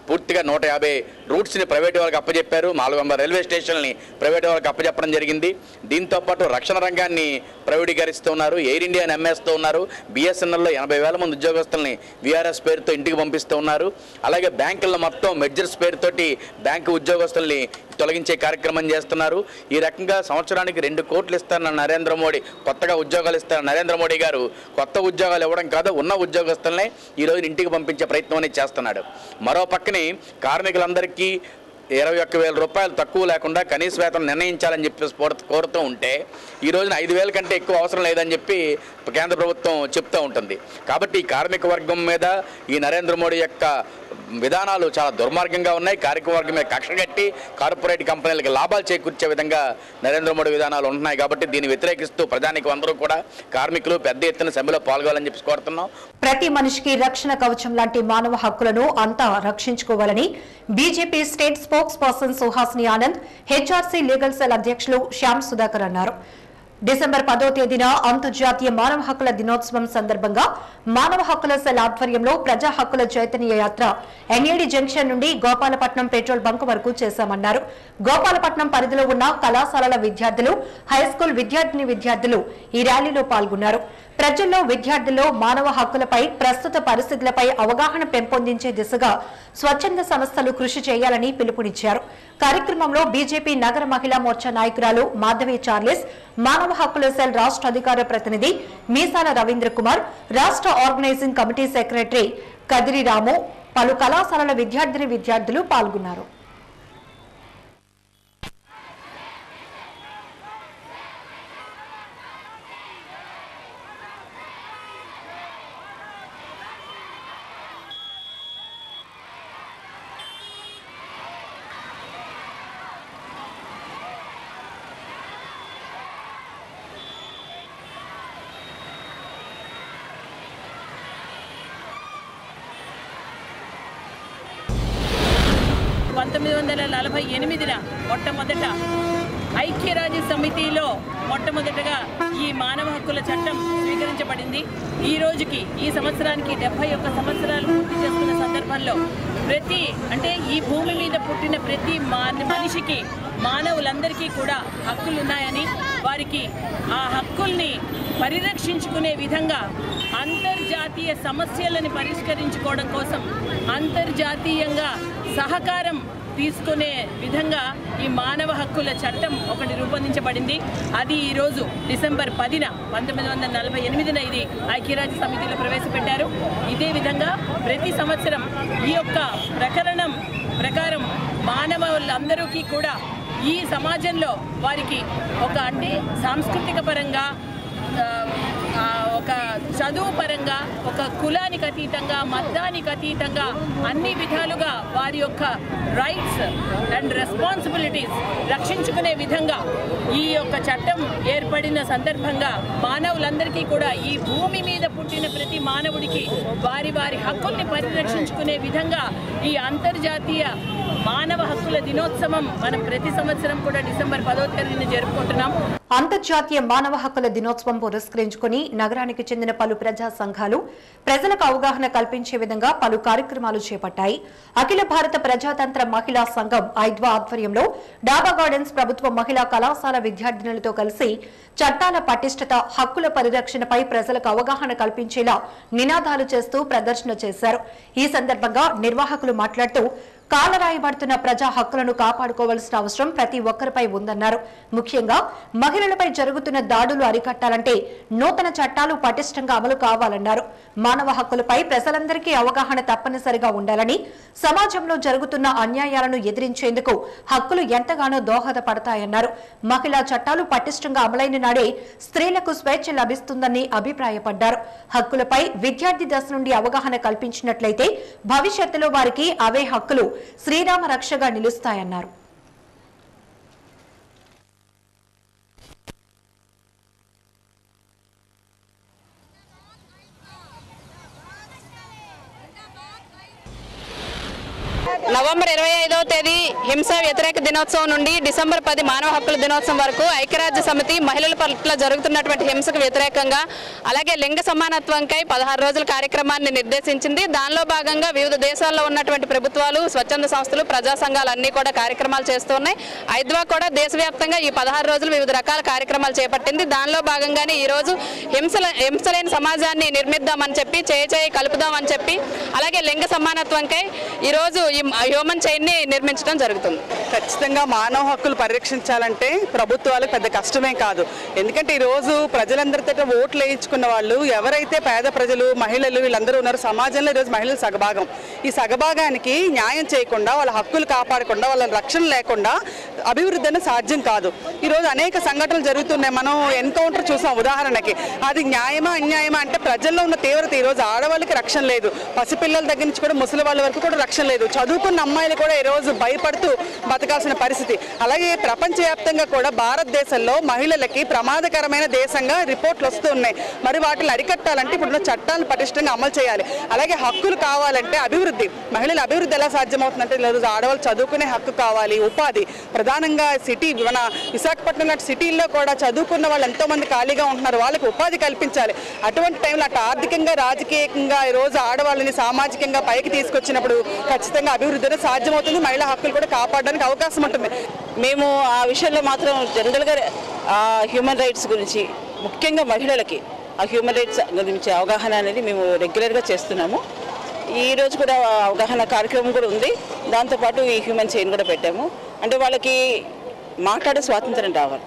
పూర్తిగా నూట యాభై రూట్స్ని ప్రైవేట్ వాళ్ళకి అప్పచెప్పారు నాలుగు వందల రైల్వే స్టేషన్ని ప్రైవేట్ వాళ్ళకి అప్పచెప్పడం జరిగింది దీంతో పాటు రక్షణ రంగాన్ని ప్రైవేటీకరిస్తూ ఉన్నారు ఎయిర్ ఇండియాని అమ్మేస్తూ ఉన్నారు బిఎస్ఎన్ఎల్లో ఎనభై వేల మంది ఉద్యోగస్తుల్ని విఆర్ఎస్ పేరుతో ఇంటికి పంపిస్తూ ఉన్నారు అలాగే బ్యాంకుల్లో మొత్తం మెడ్జర్స్ పేరుతోటి బ్యాంకు ఉద్యోగస్తుల్ని తొలగించే కార్యక్రమం చేస్తున్నారు ఈ రకంగా సంవత్సరానికి రెండు కోట్లు ఇస్తారన్న నరేంద్ర మోడీ కొత్తగా ఉద్యోగాలు ఇస్తారన్న నరేంద్ర మోడీ గారు కొత్త ఉద్యోగాలు ఇవ్వడం కాదు ఉన్న ఉద్యోగస్తులనే ఈ రోజు ఇంటికి పంపించే ప్రయత్నం అనేది చేస్తున్నాడు మరో పక్కనే కార్మికులందరికీ ఇరవై ఒక్క వేల రూపాయలు తక్కువ లేకుండా కనీస వేతనం నిర్ణయించాలని చెప్పి కోరు- కోరుతూ ఉంటే ఈ రోజున ఐదు వేల కంటే ఎక్కువ అవసరం లేదని చెప్పి కేంద్ర ప్రభుత్వం చెప్తూ ఉంటుంది కాబట్టి ఈ కార్మిక వర్గం మీద ఈ నరేంద్ర మోడీ యొక్క విధానాలు చాలా దుర్మార్గంగా ఉన్నాయి కార్మిక వర్గం మీద కక్ష కట్టి కార్పొరేట్ కంపెనీలకు లాభాలు చేకూర్చే విధంగా నరేంద్ర మోడీ విధానాలు ఉంటున్నాయి కాబట్టి దీన్ని వ్యతిరేకిస్తూ ప్రజానికి అందరూ కూడా కార్మికులు పెద్ద ఎత్తున సమ్మెలో పాల్గొనాలని చెప్పి కోరుతున్నాం ప్రతి మనిషికి రక్షణ కవచం లాంటి మానవ హక్కులను అంతా రక్షించుకోవాలని BJP state spokesperson Suhasini Anand HRC legal cell అధ్యక్షులు శ్యామ్ సుధాకర్ అన్నారు డిసెంబర్ పదో తేదీన అంతర్జాతీయ మానవ హక్కుల దినోత్సవం సందర్భంగా మానవ హక్కుల సెల్ ఆధ్వర్యంలో ప్రజా హక్కుల చైతన్య యాత్ర ఎన్ఏడి జంక్షన్ నుండి గోపాలపట్నం పెట్రోల్ బంక్ వరకు చేశామన్నారు గోపాలపట్నం పరిధిలో ఉన్న కళాశాలల విద్యార్థులు హైస్కూల్ విద్యార్థిని విద్యార్థులు ఈ ర్యాలీలో పాల్గొన్నారు ప్రజల్లో విద్యార్థుల్లో మానవ హక్కులపై ప్రస్తుత పరిస్థితులపై అవగాహన పెంపొందించే దిశగా స్వచ్ఛంద సంస్థలు కృషి చేయాలని పిలుపునిచ్చారు కార్యక్రమంలో బీజేపీ నగర మహిళా మోర్చా నాయకురాలు మాధవి చార్లెస్ మానవ హక్కుల సెల్ రాష్ట్ర అధికార ప్రతినిధి మీసాల రవీంద్ర కుమార్ రాష్ట్ర organising committee secretary Kadiri Ramu పలు కళాశాలల విద్యార్థిని విద్యార్థులు పాల్గొన్నారు పంతొమ్మిది వందల నలభై ఎనిమిదిన మొట్టమొదట ఐక్యరాజ్య సమితిలో మొట్టమొదటగా ఈ మానవ హక్కుల చట్టం స్వీకరించబడింది ఈ రోజుకి ఈ సంవత్సరానికి డెబ్బై ఒక్క సంవత్సరాలు పూర్తి చేసుకున్న సందర్భంలో ప్రతి అంటే ఈ భూమి మీద పుట్టిన ప్రతి మాన- మనిషికి మానవులందరికీ కూడా హక్కులు ఉన్నాయని వారికి ఆ హక్కుల్ని పరిరక్షించుకునే విధంగా అంతర్జాతీయ సమస్యలను పరిష్కరించుకోవడం కోసం అంతర్జాతీయంగా సహకారం తీసుకునే విధంగా ఈ మానవ హక్కుల చట్టం ఒకటి రూపొందించబడింది అది ఈరోజు డిసెంబర్ పదిన పంతొమ్మిది వందల నలభై ఎనిమిదిన ఇది ఐక్యరాజ్య సమితిలో ప్రవేశపెట్టారు ఇదే విధంగా ప్రతి సంవత్సరం ఈ యొక్క ప్రకరణం ప్రకారం మానవులందరికీ కూడా ఈ సమాజంలో వారికి ఒక అంటే సాంస్కృతిక పరంగా ఆ, ఆ, ఒక చదువు పరంగా ఒక కులానికి అతీతంగా మతానికి అతీతంగా అన్ని విధాలుగా వారి యొక్క రైట్స్ అండ్ రెస్పాన్సిబిలిటీస్ రక్షించుకునే విధంగా ఈ యొక్క చట్టం ఏర్పడిన సందర్భంగా మానవులందరికీ కూడా ఈ భూమి మీద పుట్టిన ప్రతి మానవుడికి వారి వారి హక్కుల్ని పరిరక్షించుకునే విధంగా ఈ అంతర్జాతీయ మానవ హక్కుల దినోత్సవం మనం ప్రతి సంవత్సరం కూడా డిసెంబర్ పదో తేదీన జరుపుకుంటున్నాం అంతర్జాతీయ మానవ హక్కుల దినోత్సవం పురస్కరించుకుని నగరానికి చెందిన పలు ప్రజా సంఘాలు ప్రజలకు అవగాహన కల్పించే విధంగా పలు కార్యక్రమాలు చేపట్టాయి అఖిల భారత ప్రజాతంత్ర మహిళా సంఘం ఐద్వా ఆధ్వర్యంలో డాబా గార్డెన్స్ ప్రభుత్వ మహిళా కళాశాల విద్యార్థినులతో కలిసి చట్టాల పటిష్టత హక్కుల పరిరక్షణపై ప్రజలకు అవగాహన కల్పించేలా నినాదాలు చేస్తూ ప్రదర్శన చేశారు ఈ సందర్భంగా నిర్వాహకులు మాట్లాడుతూ కాలరాయబడుతున్న ప్రజా హక్కులను కాపాడుకోవాల్సిన అవసరం ప్రతి ఒక్కరిపై ఉందన్నారు ముఖ్యంగా మహిళలపై జరుగుతున్న దాడులు అరికట్టాలంటే నూతన చట్టాలు పటిష్టంగా అమలు కావాలన్నారు మానవ హక్కులపై ప్రజలందరికీ అవగాహన తప్పనిసరిగా ఉండాలని సమాజంలో జరుగుతున్న అన్యాయాలను ఎదిరించేందుకు హక్కులు ఎంతగానో దోహదపడతాయన్నారు మహిళా చట్టాలు పటిష్టంగా అమలైన నాడే స్త్రీలకు స్వేచ్ఛ లభిస్తుందని అభిప్రాయపడ్డారు హక్కులపై విద్యార్థి దశ నుండి అవగాహన కల్పించినట్లయితే భవిష్యత్తులో వారికి అవే హక్కులు శ్రీరామ రక్షగా నిలుస్తాయన్నారు నవంబర్ ఇరవై ఐదవ తేదీ హింస వ్యతిరేక దినోత్సవం నుండి డిసెంబర్ పది మానవ హక్కుల దినోత్సవం వరకు ఐక్యరాజ్య సమితి మహిళల పట్ల జరుగుతున్నటువంటి హింసకు వ్యతిరేకంగా అలాగే లింగ సమానత్వంకై పదహారు రోజుల కార్యక్రమాన్ని నిర్దేశించింది దానిలో భాగంగా వివిధ దేశాల్లో ఉన్నటువంటి ప్రభుత్వాలు స్వచ్ఛంద సంస్థలు ప్రజా సంఘాలు అన్నీ కూడా కార్యక్రమాలు చేస్తున్నాయి ఐద్వా కూడా దేశవ్యాప్తంగా ఈ పదహారు రోజులు వివిధ రకాల కార్యక్రమాలు చేపట్టింది దానిలో భాగంగానే ఈ రోజు హింసల హింసలేని సమాజాన్ని నిర్మిద్దామని చెప్పి చేయి చేయి కలుపుదామని చెప్పి అలాగే లింగ సమానత్వంకై ఈ రోజు ఈ హ్యూమన్ చైన్ ని నిర్మించడం జరుగుతుంది ఖచ్చితంగా మానవ హక్కులు పరిరక్షించాలంటే ప్రభుత్వాలకు పెద్ద కష్టమే కాదు ఎందుకంటే ఈ రోజు ప్రజలందరితో ఓట్లు వేయించుకున్న వాళ్ళు ఎవరైతే పేద ప్రజలు మహిళలు వీళ్ళందరూ ఉన్నారు సమాజంలో ఈరోజు మహిళలు సగభాగం ఈ సగభాగానికి న్యాయం చేయకుండా వాళ్ళ హక్కులు కాపాడకుండా వాళ్ళ రక్షణ లేకుండా అభివృద్ధి అనేది సాధ్యం కాదు ఈరోజు అనేక సంఘటనలు జరుగుతున్నాయి మనం ఎన్కౌంటర్ చూసాం ఉదాహరణకి అది న్యాయమా అన్యాయమా అంటే ప్రజల్లో ఉన్న తీవ్రత ఈరోజు ఆడవాళ్ళకి రక్షణ లేదు పసిపిల్లల దగ్గర నుంచి కూడా ముసలి వాళ్ళ వరకు కూడా రక్షణ లేదు చదువుకున్న అమ్మాయిలు కూడా ఈరోజు భయపడుతూ బతకాల్సిన పరిస్థితి అలాగే ప్రపంచవ్యాప్తంగా కూడా భారతదేశంలో మహిళలకి ప్రమాదకరమైన దేశంగా రిపోర్ట్లు వస్తూ ఉన్నాయి మరి వాటిని అరికట్టాలంటే ఇప్పుడున్న చట్టాలను పటిష్టంగా అమలు చేయాలి అలాగే హక్కులు కావాలంటే అభివృద్ధి మహిళల అభివృద్ధి ఎలా సాధ్యమవుతుందంటే ఈరోజు ఆడవాళ్ళు చదువుకునే హక్కు కావాలి ఉపాధి ప్రధానంగా సిటీ మన విశాఖపట్నం లాంటి సిటీల్లో కూడా చదువుకున్న వాళ్ళు ఎంతో మంది ఖాళీగా ఉంటున్నారు వాళ్ళకి ఉపాధి కల్పించాలి అటువంటి టైంలో అటు ఆర్థికంగా రాజకీయంగా ఈ రోజు ఆడవాళ్ళని సామాజికంగా పైకి తీసుకొచ్చినప్పుడు ఖచ్చితంగా అభివృద్ధి అనేది సాధ్యమవుతుంది మహిళా హక్కులు కూడా కాపాడడానికి అవకాశం ఉంటుంది మేము ఆ విషయంలో మాత్రం జనరల్గా హ్యూమన్ రైట్స్ గురించి ముఖ్యంగా మహిళలకి ఆ హ్యూమన్ రైట్స్ గురించి అవగాహన అనేది మేము రెగ్యులర్గా చేస్తున్నాము ఈ రోజు కూడా అవగాహన కార్యక్రమం కూడా ఉంది దాంతోపాటు ఈ హ్యూమన్ చైన్ కూడా పెట్టాము అంటే వాళ్ళకి మాట్లాడే స్వాతంత్రం రావాలి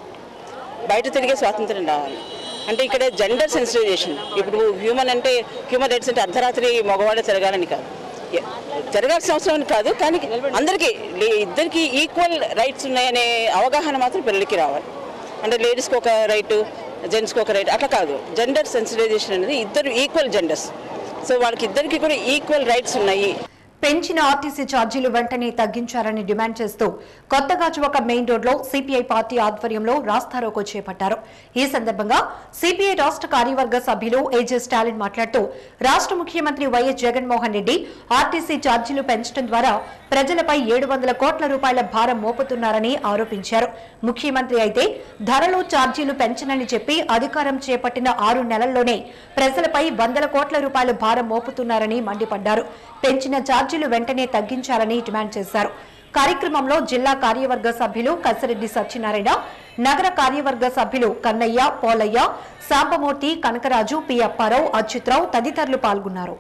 బయట తిరిగే స్వాతంత్రం రావాలి అంటే ఇక్కడ జెండర్ సెన్సిటైజేషన్ ఇప్పుడు హ్యూమన్ అంటే హ్యూమన్ రైట్స్ అంటే అర్ధరాత్రి మగవాళ్ళే తిరగాలని కాదు ఎ- జరగాల్సిన అవసరం అని కాదు కానీ అందరికీ లే- ఇద్దరికి ఈక్వల్ రైట్స్ ఉన్నాయనే అవగాహన మాత్రం పిల్లలకి రావాలి అంటే లేడీస్కి ఒక రైటు జెంట్స్కి ఒక రైట్ అట్లా కాదు జెండర్ సెన్సిటైజేషన్ అనేది ఇద్దరు ఈక్వల్ జెండర్స్ సో వాళ్ళకి ఇద్దరికి కూడా ఈక్వల్ రైట్స్ ఉన్నాయి పెంచిన ఆర్టీసీ ఛార్జీలు వెంటనే తగ్గించాలని డిమాండ్ చేస్తూ కొత్తగా చువక మెయిన్ రోడ్లో సిపిఐ పార్టీ ఆధ్వర్యంలో రాస్తారోకో చేపట్టారు ఈ సందర్భంగా సిపిఐ రాష్ట్ర కార్యవర్గ సభ్యులు ఏజే స్టాలిన్ మాట్లాడుతూ రాష్ట్ర ముఖ్యమంత్రి వైఎస్ జగన్మోహన్ రెడ్డి ఆర్టీసీ ఛార్జీలు పెంచడం ద్వారా ప్రజలపై ఏడు వందల కోట్ల రూపాయల భారం మోపుతున్నారని ఆరోపించారు ముఖ్యమంత్రి అయితే ధరలు ఛార్జీలు పెంచనని చెప్పి అధికారం చేపట్టిన ఆరు నెలల్లోనే ప్రజలపై వందల కోట్ల రూపాయల భారం మోపుతున్నారని మండిపడ్డారు పెంచిన ఛార్జీలు వెంటనే తగ్గించాలని డిమాండ్ చేశారు కార్యక్రమంలో జిల్లా కార్యవర్గ సభ్యులు కసిరెడ్డి సత్యనారాయణ నగర కార్యవర్గ సభ్యులు కన్నయ్య పోలయ్య సాంబమూర్తి కనకరాజు పి అప్పారావు అచ్యుతరావు తదితరులు పాల్గొన్నారు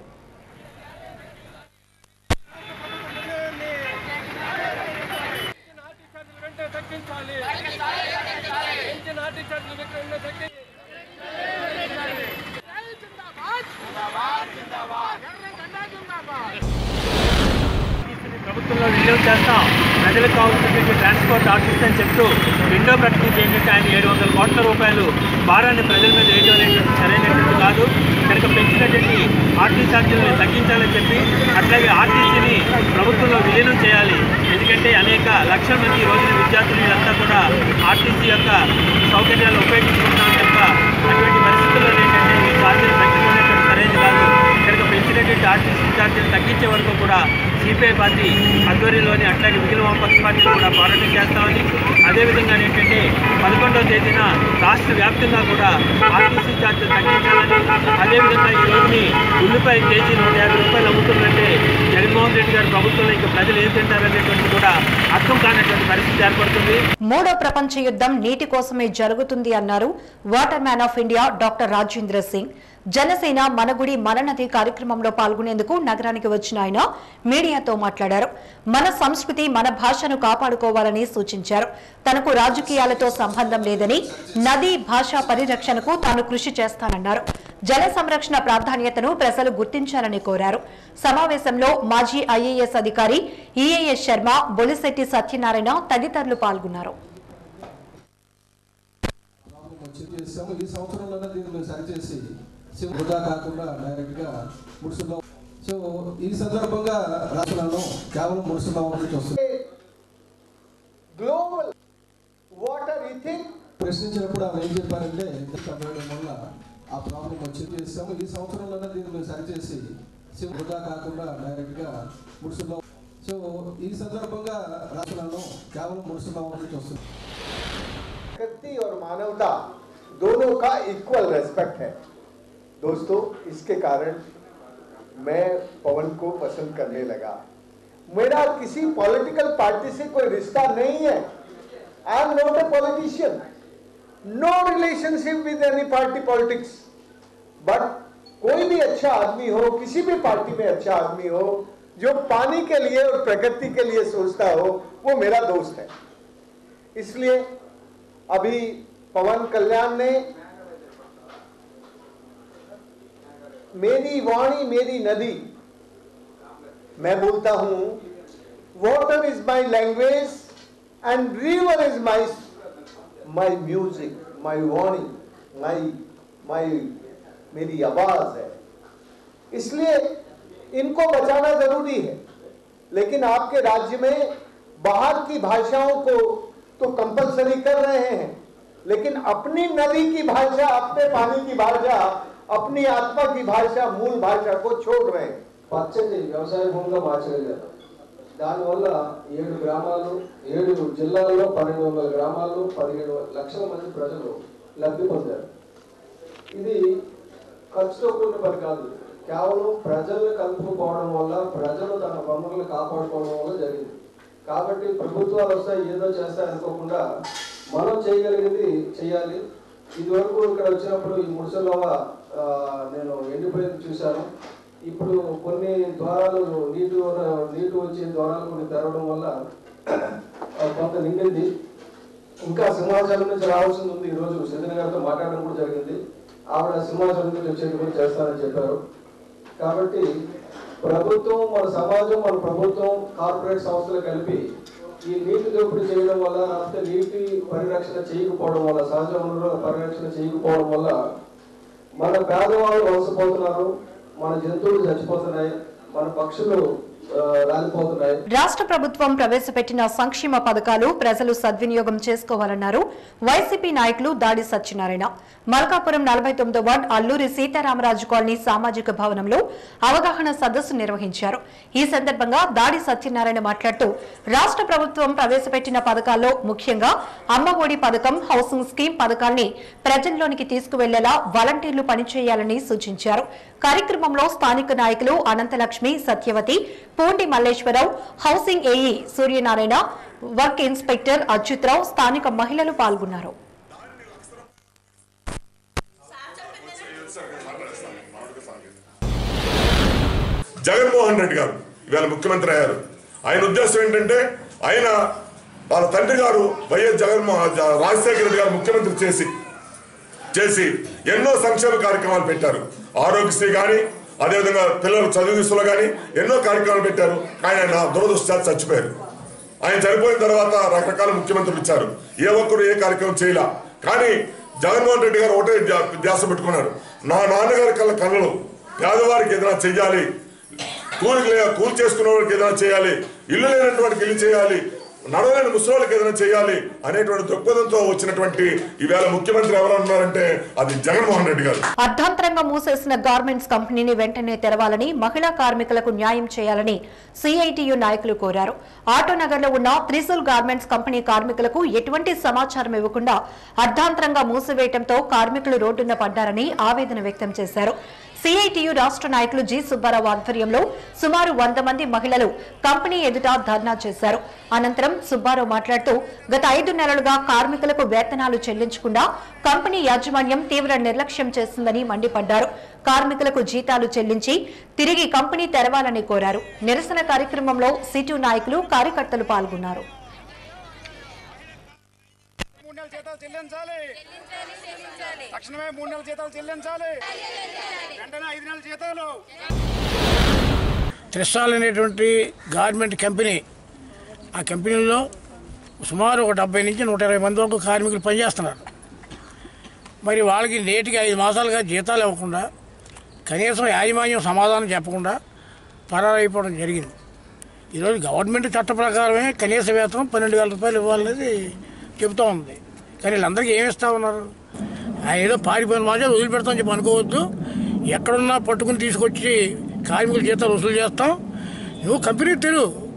ప్రభుత్వంలో వినియోగం చేస్తాం ప్రజలకు కావాల్సినటువంటి ట్రాన్స్పోర్ట్ ఆర్టిస్ట్ అని చెప్తూ రెండో ప్రకటన ఏంటంటే ఆయన ఏడు వందల కోట్ల రూపాయలు భారాన్ని ప్రజల మీద వేయడం అనేటువంటి సరైనటువంటి కాదు కనుక పెంచినటువంటి ఆర్టీసీ ఛార్జీలను తగ్గించాలని చెప్పి అట్లాగే ఆర్టీసీని ప్రభుత్వంలో విలీనం చేయాలి ఎందుకంటే అనేక లక్షల మంది ఈ రోజున విద్యార్థులు వీళ్ళంతా కూడా ఆర్టీసీ యొక్క సౌకర్యాలు ఉపయోగించుకుంటాం తప్ప అటువంటి పరిస్థితుల్లో ఏంటంటే ఈ ఛార్జీలు తగ్గించుకునేటువంటి సరైనది కాదు కనుక పెంచినటువంటి ఆర్టీసీ ఛార్జీలు తగ్గించే వరకు కూడా సిపిఐ పార్టీ ఆధ్వర్యంలోని అట్లాగే మిగిలిన వామపక్ష పార్టీలు కూడా పోరాటం చేస్తామని అదేవిధంగా ఏంటంటే పదకొండవ తేదీన రాష్ట్ర వ్యాప్తంగా కూడా ఆర్టీసీ ఛార్జీలు తగ్గించాలని అదేవిధంగా ఈ రోజుని ఉల్లిపాయ కేజీ నూట యాభై రూపాయలు అమ్ముతుందంటే జగన్మోహన్ రెడ్డి గారి ప్రభుత్వంలో ఇంకా ప్రజలు ఏం తింటారనేటువంటి కూడా అర్థం కానటువంటి పరిస్థితి ఏర్పడుతుంది మూడో ప్రపంచ యుద్ధం నీటి కోసమే జరుగుతుంది అన్నారు water man of India doctor Rajendra Singh Janasena మనగుడి మననది కార్యక్రమంలో పాల్గొనేందుకు నగరానికి వచ్చిన ఆయన మీడియాతో మాట్లాడారు మన సంస్కృతి మన భాషను కాపాడుకోవాలని సూచించారు తనకు రాజకీయాలతో సంబంధం లేదని నది భాషా పరిరక్షణకు తాను కృషి చేస్తానన్నారు జల సంరక్షణ ప్రాధాన్యతను ప్రజలు గుర్తించాలని కోరారు సమావేశంలో మాజీ ఐఏఎస్ అధికారి ఈఏఎస్ శర్మ బొలిశెట్టి సత్యనారాయణ తదితరులు పాల్గొన్నారు వచ్చి చేసాము ఈ సంవత్సరంలోనే దీన్ని మేము సరిచేసి సి- వృధా కాకుండా డైరెక్ట్ గా ముడుసులో సో ఈ సందర్భంగా రాష్ట్రాలను కేవలం ముడుసులో నుంచి వస్తుంది గ్లోబల్ వాటర్ ఈ థింక్ ప్రశ్నించినప్పుడు ఆమె ఏం చెప్పారంటే వేయడం వల్ల ఆ ప్రాబ్లం వచ్చి చేసాము ఈ సంవత్సరంలోనే దీన్ని మేము సరిచేసి సి- వృధా కాకుండా డైరెక్ట్ గా ముడుసులో సో ఈ సందర్భంగా రాష్ట్రాలను కేవలం ముడుస్తున్నాం అని వస్తుంది प्रकृति और मानवता दोनों का इक्वल रेस्पेक्ट है दोस्तों इसके कारण मैं पवन को पसंद करने लगा मेरा किसी पॉलिटिकल पार्टी से कोई रिश्ता नहीं है I am not a politician no relationship with any party politics but कोई भी अच्छा आदमी हो किसी भी पार्टी में अच्छा आदमी हो जो पानी के लिए और प्रकृति के लिए सोचता हो वो मेरा दोस्त है इसलिए अभी पवन कल्याण ने मेरी वाणी मेरी नदी मैं बोलता हूं water is my language and river is my my music my वाणी माई माई मेरी आवाज है इसलिए इनको बचाना जरूरी है लेकिन आपके राज्य में बाहर की भाषाओं को तो कंपलसरी कर रहे हैं लेकिन अपनी नदी की भाषा अपने पानी की भाषा अपनी आत्मा की भाषा मूल भाषा को छोड़ रहे हैं పచ్చటి వ్యవసాయ భూమిగా మార్చగలిగారు దానివల్ల ఏడు గ్రామాలు ఏడు జిల్లాల్లో పన్నెండు వందల గ్రామాల్లో పదిహేడు లక్షల మంది ప్రజలు లబ్ధి పొందారు ఇది ఖర్చుతో కూడిన పని కాదు కేవలం ప్రజల్ని కలుపుకోవడం వల్ల ప్రజలు తన వనరులు కాపాడుకోవడం వల్ల జరిగింది కాబట్టి ప్రభుత్వాలు వస్తాయి ఏదో చేస్తాయి అనుకోకుండా మనం చేయగలిగింది చేయాలి ఇదివరకు ఇక్కడ వచ్చినప్పుడు ఈ ముడిసెల్లవ నేను ఎండిపోయింది చూశాను ఇప్పుడు కొన్ని ద్వారాలు నీటి వర- నీటి వచ్చే ద్వారాలు కొన్ని తెరవడం వల్ల ఆ, కొంత నిండింది ఇంకా సింహాచలం నుంచి రావాల్సింది ఉంది ఈ రోజు చంద్ర గారితో మాట్లాడడం కూడా జరిగింది ఆవిడ సింహాచలం నుంచి వచ్చేది కూడా చేస్తానని చెప్పారు కాబట్టి ప్రభుత్వం మన సమాజం మన ప్రభుత్వం కార్పొరేట్ సంస్థలు కలిపి ఈ నీటి దోపిడీ చేయడం వల్ల లేకపోతే నీటి పరిరక్షణ చేయకపోవడం వల్ల సహజ వనరుల పరిరక్షణ చేయకపోవడం వల్ల మన పేదవాళ్ళు వలసపోతున్నారు మన జంతువులు చచ్చిపోతున్నాయి మన పక్షులు ఆ, రాలిపోతున్నాయి రాష్ట్ర ప్రభుత్వం ప్రవేశపెట్టిన సంక్షేమ పథకాలు ప్రజలు సద్వినియోగం చేసుకోవాలన్నారు వైసీపీ నాయకులు దాడి సత్యనారాయణ మల్కాపురం నలభై తొమ్మిదో వార్డు అల్లూరి సీతారామరాజు కాలనీ సామాజిక భవనంలో అవగాహన సదస్సు నిర్వహించారు ఈ సందర్భంగా దాడి సత్యనారాయణ మాట్లాడుతూ రాష్ట్ర ప్రభుత్వం ప్రవేశపెట్టిన పథకాల్లో ముఖ్యంగా అమ్మ ఒడి పథకం హౌసింగ్ స్కీమ్ పథకాల్ని ప్రజల్లోనికి తీసుకువెళ్లేలా వాలంటీర్లు పనిచేయాలని సూచించారు కార్యక్రమంలో స్థానిక నాయకులు Ananthalakshmi Satyavathi Pundi Malleswararao housing AE Suryanarayana work inspector Achyutarao స్థానిక మహిళలు పాల్గొన్నారు జగన్మోహన్ రెడ్డి గారు ఇవాళ ముఖ్యమంత్రి అయ్యారు ఆయన ఉద్దేశం ఏంటంటే ఆయన వాళ్ళ తండ్రి గారు వైఎస్ జగన్మోహన్ జ- రాజశేఖర రెడ్డి గారు ముఖ్యమంత్రి చేసి చేసి ఎన్నో సంక్షేమ కార్యక్రమాలు పెట్టారు ఆరోగ్యశ్రీ కానీ అదేవిధంగా పిల్లల చదువు విషయంలో కానీ ఎన్నో కార్యక్రమాలు పెట్టారు కానీ ఆయన దురదృష్టాలు చచ్చిపోయారు ఆయన చనిపోయిన తర్వాత రకరకాల ముఖ్యమంత్రులు ఇచ్చారు ఏ ఒక్కరు ఏ కార్యక్రమం చేయలే కానీ జగన్మోహన్ రెడ్డి గారు ఒకటే ధ్యా- ధ్యాస పెట్టుకున్నారు నా నాన్నగారి కళ్ళ కళ్ళలు పేదవారికి ఏదైనా చెయ్యాలి కూలి కూలి చేసుకున్న వాళ్ళకి ఏదైనా చేయాలి ఇల్లు లేనటువంటి ఇల్లు చేయాలి నడవలేని ముసలికి ఏదైనా చేయాలి అనేటువంటి దృక్పథంతో వచ్చినటువంటి ఈవేళ ముఖ్యమంత్రి ఎవరు ఉన్నారంటే అది జగన్మోహన్ రెడ్డి గారు అర్ధాంతరంగా మూసేసిన గార్మెంట్స్ కంపెనీని వెంటనే తెరవాలని మహిళా కార్మికులకు న్యాయం చేయాలని సిఐటియు నాయకులు కోరారు ఆటోనగర్ లో ఉన్న త్రిశూల్ గార్మెంట్స్ కంపెనీ కార్మికులకు ఎటువంటి సమాచారం ఇవ్వకుండా అర్ధాంతరంగా మూసివేయడంతో కార్మికులు రోడ్డున పడ్డారని ఆవేదన వ్యక్తం చేశారు సిఐటియు రాష్ట్ర నాయకులు జి సుబ్బారావు ఆధ్వర్యంలో సుమారు వంద మంది మహిళలు కంపెనీ ఎదుట ధర్నా చేశారు అనంతరం సుబ్బారావు మాట్లాడుతూ గత ఐదు నెలలుగా కార్మికులకు వేతనాలు చెల్లించకుండా కంపెనీ యాజమాన్యం తీవ్ర నిర్లక్ష్యం చేస్తుందని మండిపడ్డారు కార్మికులకు జీతాలు చెల్లించి తిరిగి కంపెనీ తెరవాలని కోరారు నిరసన కార్యక్రమంలో సిటు నాయకులు కార్యకర్తలు పాల్గొన్నారు మూడు నెలల జీతాలు చెల్లించాలి తక్షణమే మూడు నెలల జీతాలు చెల్లించాలి వెంటనే ఐదు నెలల జీతాలు త్రిస్టాల్ అనేటువంటి గార్మెంట్ కంపెనీ ఆ కంపెనీలో సుమారు ఒక డెబ్బై నుంచి నూట ఇరవై మంది వరకు కార్మికులు పనిచేస్తున్నారు మరి వాళ్ళకి నేటికి ఐదు మాసాలుగా జీతాలు ఇవ్వకుండా కనీసం యాజమాన్యం సమాధానం చెప్పకుండా పరారైపోవడం జరిగింది ఈరోజు గవర్నమెంట్ చట్ట ప్రకారమే కనీస వేతనం పన్నెండు వేల రూపాయలు ఇవ్వాలనేది చెబుతూ ఉంది కానీ వీళ్ళందరికీ ఏమి ఇస్తా ఉన్నారు ఆ ఏదో పారిపోయిన మాట వదిలిపెడతామని చెప్పి అనుకోవద్దు ఎక్కడున్నా పట్టుకుని తీసుకొచ్చి కార్మికుల జీతాలు వసూలు చేస్తాం నువ్వు కంపెనీ తెలు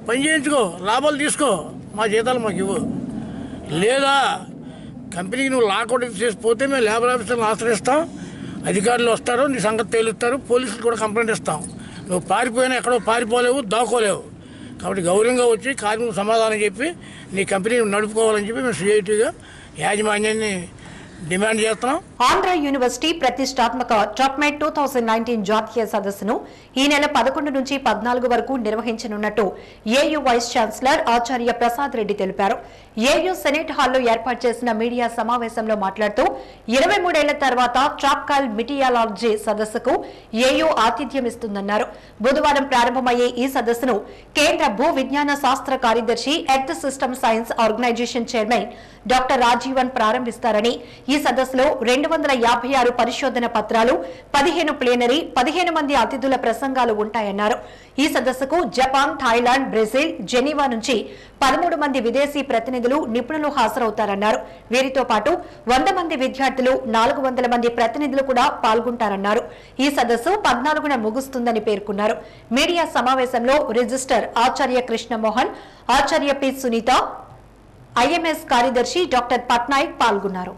పని చేయించుకో లాభాలు తీసుకో మా జీతాలు మాకు ఇవ్వు లేదా కంపెనీకి నువ్వు లాకౌట్ చేసి పోతే మేము లేబర్ ఆఫీసర్ని ఆశ్రయిస్తాం అధికారులు వస్తారు నీ సంగతి తేలుస్తారు పోలీసులు కూడా కంప్లైంట్ ఇస్తాం నువ్వు పారిపోయినా ఎక్కడో పారిపోలేవు దాక్కోలేవు కాబట్టి గౌరవంగా వచ్చి కార్మికులకు సమాధానం చెప్పి నీ కంపెనీ నడుపుకోవాలని చెప్పి మేము సిఐటిగా యాజమాన్యాన్ని డిమాండ్ చేస్తున్నాం ఆంధ్ర యూనివర్సిటీ ప్రతిష్టాత్మక ట్రప్మెట్ టూ థౌజండ్ నైన్టీన్ జాతీయ సదస్సును ఈ నెల పదకొండు నుంచి పద్నాలుగు వరకు నిర్వహించనున్నట్టు ఏయూ వైస్ ఛాన్సలర్ ఆచార్య ప్రసాద్ రెడ్డి తెలిపారు ఏయూ సెనేట్ హాల్లో ఏర్పాటు చేసిన మీడియా సమావేశంలో మాట్లాడుతూ ఇరవై మూడేళ్ల తర్వాత ట్రాప్కాల్ మిటియాలజీ సదస్సుకు ఏయూ ఆతిథ్యం ఇస్తుందన్నారు బుధవారం ప్రారంభమయ్యే ఈ సదస్సును కేంద్ర భూ విజ్ఞాన శాస్త్ర కార్యదర్శి earth system science organisation chairman doctor Rajeevan ప్రారంభిస్తారని ఈ సదస్సులో రెండు వందల యాభై ఆరు పరిశోధన పత్రాలు పదిహేను ప్లేనరీ పదిహేను మంది అతిథుల ప్రసంగాలు ఉంటాయన్నారు ఈ సదస్సుకు జపాన్ థాయిలాండ్ బ్రెజిల్ జెనీవా నుంచి పదమూడు మంది విదేశీ ప్రతినిధులు నిపుణులు హాజరవుతారన్నారు వీరితో పాటు వంద మంది విద్యార్థులు నాలుగు వందల మంది ప్రతినిధులు కూడా పాల్గొంటారన్నారు ఈ సదస్సు పద్నాలుగున ముగుస్తుందని పేర్కొన్నారు మీడియా సమావేశంలో రిజిస్టర్ ఆచార్య కృష్ణమోహన్ ఆచార్య పి సునీత ఐఎంఎస్ కార్యదర్శి డాక్టర్ పట్నాయక్ పాల్గొన్నారు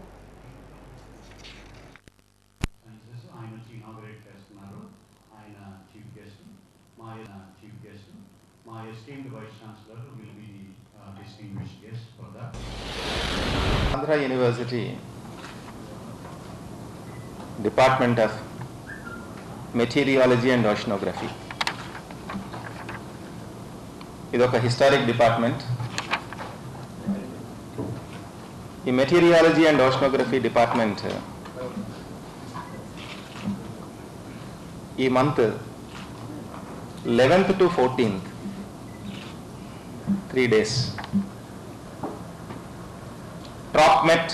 ఆయన వచ్చి ఇనాగరేట్ చేస్తున్నారు ఆయన చీఫ్ గెస్ట్ మా ఆయన చీఫ్ గెస్ట్ మా esteemed vice chancellor will be distinguish guest for that Andhra University Department of Meteorology and Oceanography ఇది ఒక హిస్టారిక్ డిపార్ట్మెంట్ ఈ మెటీరియాలజీ అండ్ ఓషనోగ్రఫీ డిపార్ట్మెంట్ ఈ month eleventh to fourteenth three days TROPMET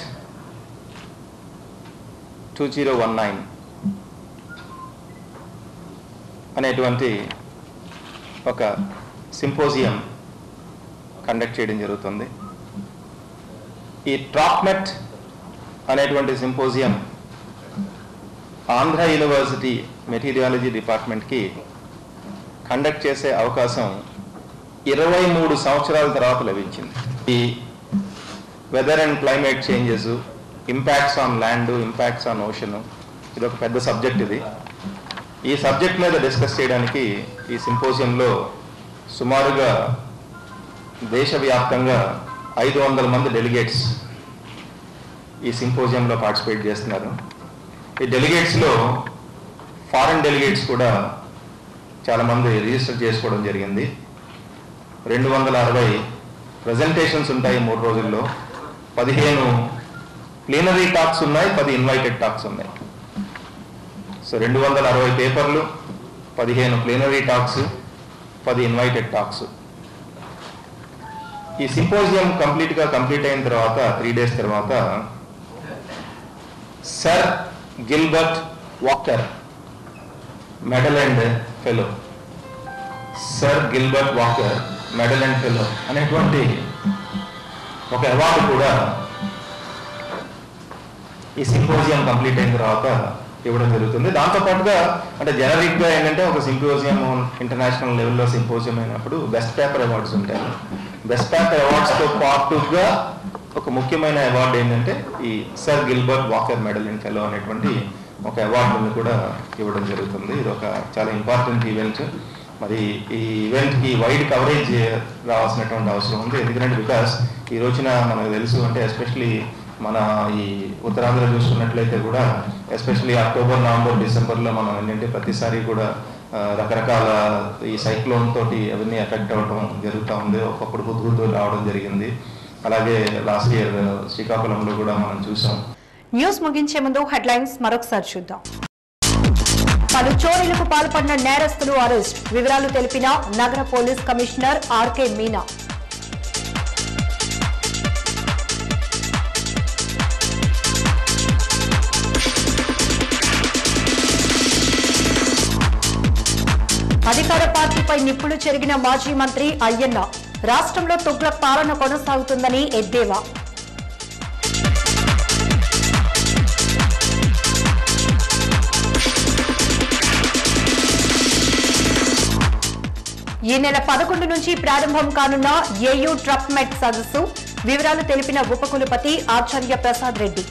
two zero one nine అనేటువంటి ఒక symposium conduct చేయడం జరుగుతుంది ఈ TROPMET అనేటువంటి సింపోజియం ఆంధ్ర యూనివర్సిటీ మెటీరియాలజీ డిపార్ట్మెంట్కి కండక్ట్ చేసే అవకాశం ఇరవై మూడు సంవత్సరాల తర్వాత లభించింది ఈ weather and climate changes impacts on land impacts on ocean ఇది ఒక పెద్ద సబ్జెక్ట్ ఇది ఈ సబ్జెక్ట్ మీద డిస్కస్ చేయడానికి ఈ సింపోజియంలో సుమారుగా దేశవ్యాప్తంగా ఐదు వందల మంది డెలిగేట్స్ ఈ సింపోజియంలో పార్టిసిపేట్ చేస్తున్నారు ఈ డెలిగేట్స్లో ఫారెన్ డెలిగేట్స్ కూడా చాలామంది రిజిస్టర్ చేసుకోవడం జరిగింది రెండు వందల అరవై ప్రజెంటేషన్స్ ఉంటాయి మూడు రోజుల్లో పదిహేను ప్లీనరీ టాక్స్ ఉన్నాయి పది ఇన్వైటెడ్ టాక్స్ ఉన్నాయి సో రెండు వందల అరవై పేపర్లు పదిహేను ప్లీనరీ టాక్స్ పది ఇన్వైటెడ్ టాక్స్ ఈ సింపోజియం కంప్లీట్గా కంప్లీట్ అయిన తర్వాత త్రీ డేస్ తర్వాత sir Gilbert Walker medal and fellow sir Gilbert Walker medal and fellow అనేటువంటి ఒక అవార్డు కూడా ఈ సింపోజియం కంప్లీట్ అయిన తర్వాత ఇవ్వడం జరుగుతుంది దాంతో పాటుగా అంటే జనరిక్ గా ఏంటంటే ఒక సింపోజియం ఇంటర్నేషనల్ లెవెల్లో సింపోజియం అయినప్పుడు బెస్ట్ పేపర్ అవార్డ్స్ ఉంటాయి బెస్ట్ పేపర్ అవార్డ్స్ తో పాటుగా ఒక ముఖ్యమైన అవార్డు ఏంటంటే ఈ sir Gilbert Walker medal in fellow అనేటువంటి ఒక అవార్డుని కూడా ఇవ్వడం జరుగుతుంది ఇది ఒక చాలా ఇంపార్టెంట్ ఈవెంట్ మరి ఈ ఈవెంట్కి వైడ్ కవరేజ్ రావాల్సినటువంటి అవసరం ఉంది ఎందుకంటే బికాస్ ఈ రోజున మనకు తెలుసు అంటే ఎస్పెషలీ మన ఈ ఉత్తరాంధ్ర చూసుకున్నట్లయితే కూడా ఎస్పెషలీ అక్టోబర్ నవంబర్ డిసెంబర్లో మనం ఏంటంటే ప్రతిసారి కూడా ఆ, రకరకాల ఈ సైక్లోన్ తోటి అవన్నీ ఎఫెక్ట్ అవ్వడం జరుగుతూ ఉంది ఒక్కొక్కడు హుద్హుద్దు రావడం జరిగింది అలాగే లాస్ట్ ఇయర్ శ్రీకాకుళంలో కూడా మనం చూసాం న్యూస్ ముగించే ముందు హెడ్లైన్స్ మరొకసారి చూద్దాం పలు చోరీలకు పాల్పడిన నేరస్తులు అరెస్ట్ వివరాలు తెలిపిన నగర పోలీస్ కమిషనర్ ఆర్కే మీనా అధికార పార్టీపై నిప్పులు చెరిగిన మాజీ మంత్రి అయ్యన్న రాష్ట్రంలో తుగ్లక్ పాలన కొనసాగుతుందని ఎద్దేవా ఈ నెల పదకొండు నుంచి ప్రారంభం కానున్న ఏయూ ట్రప్మెట్ సదస్సు వివరాలు తెలిపిన ఉపకులపతి ఆచార్య ప్రసాద్ రెడ్డి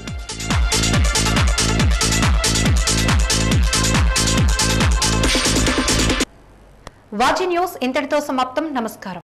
వాజీ న్యూస్ ఇంతటితో సమాప్తం నమస్కారం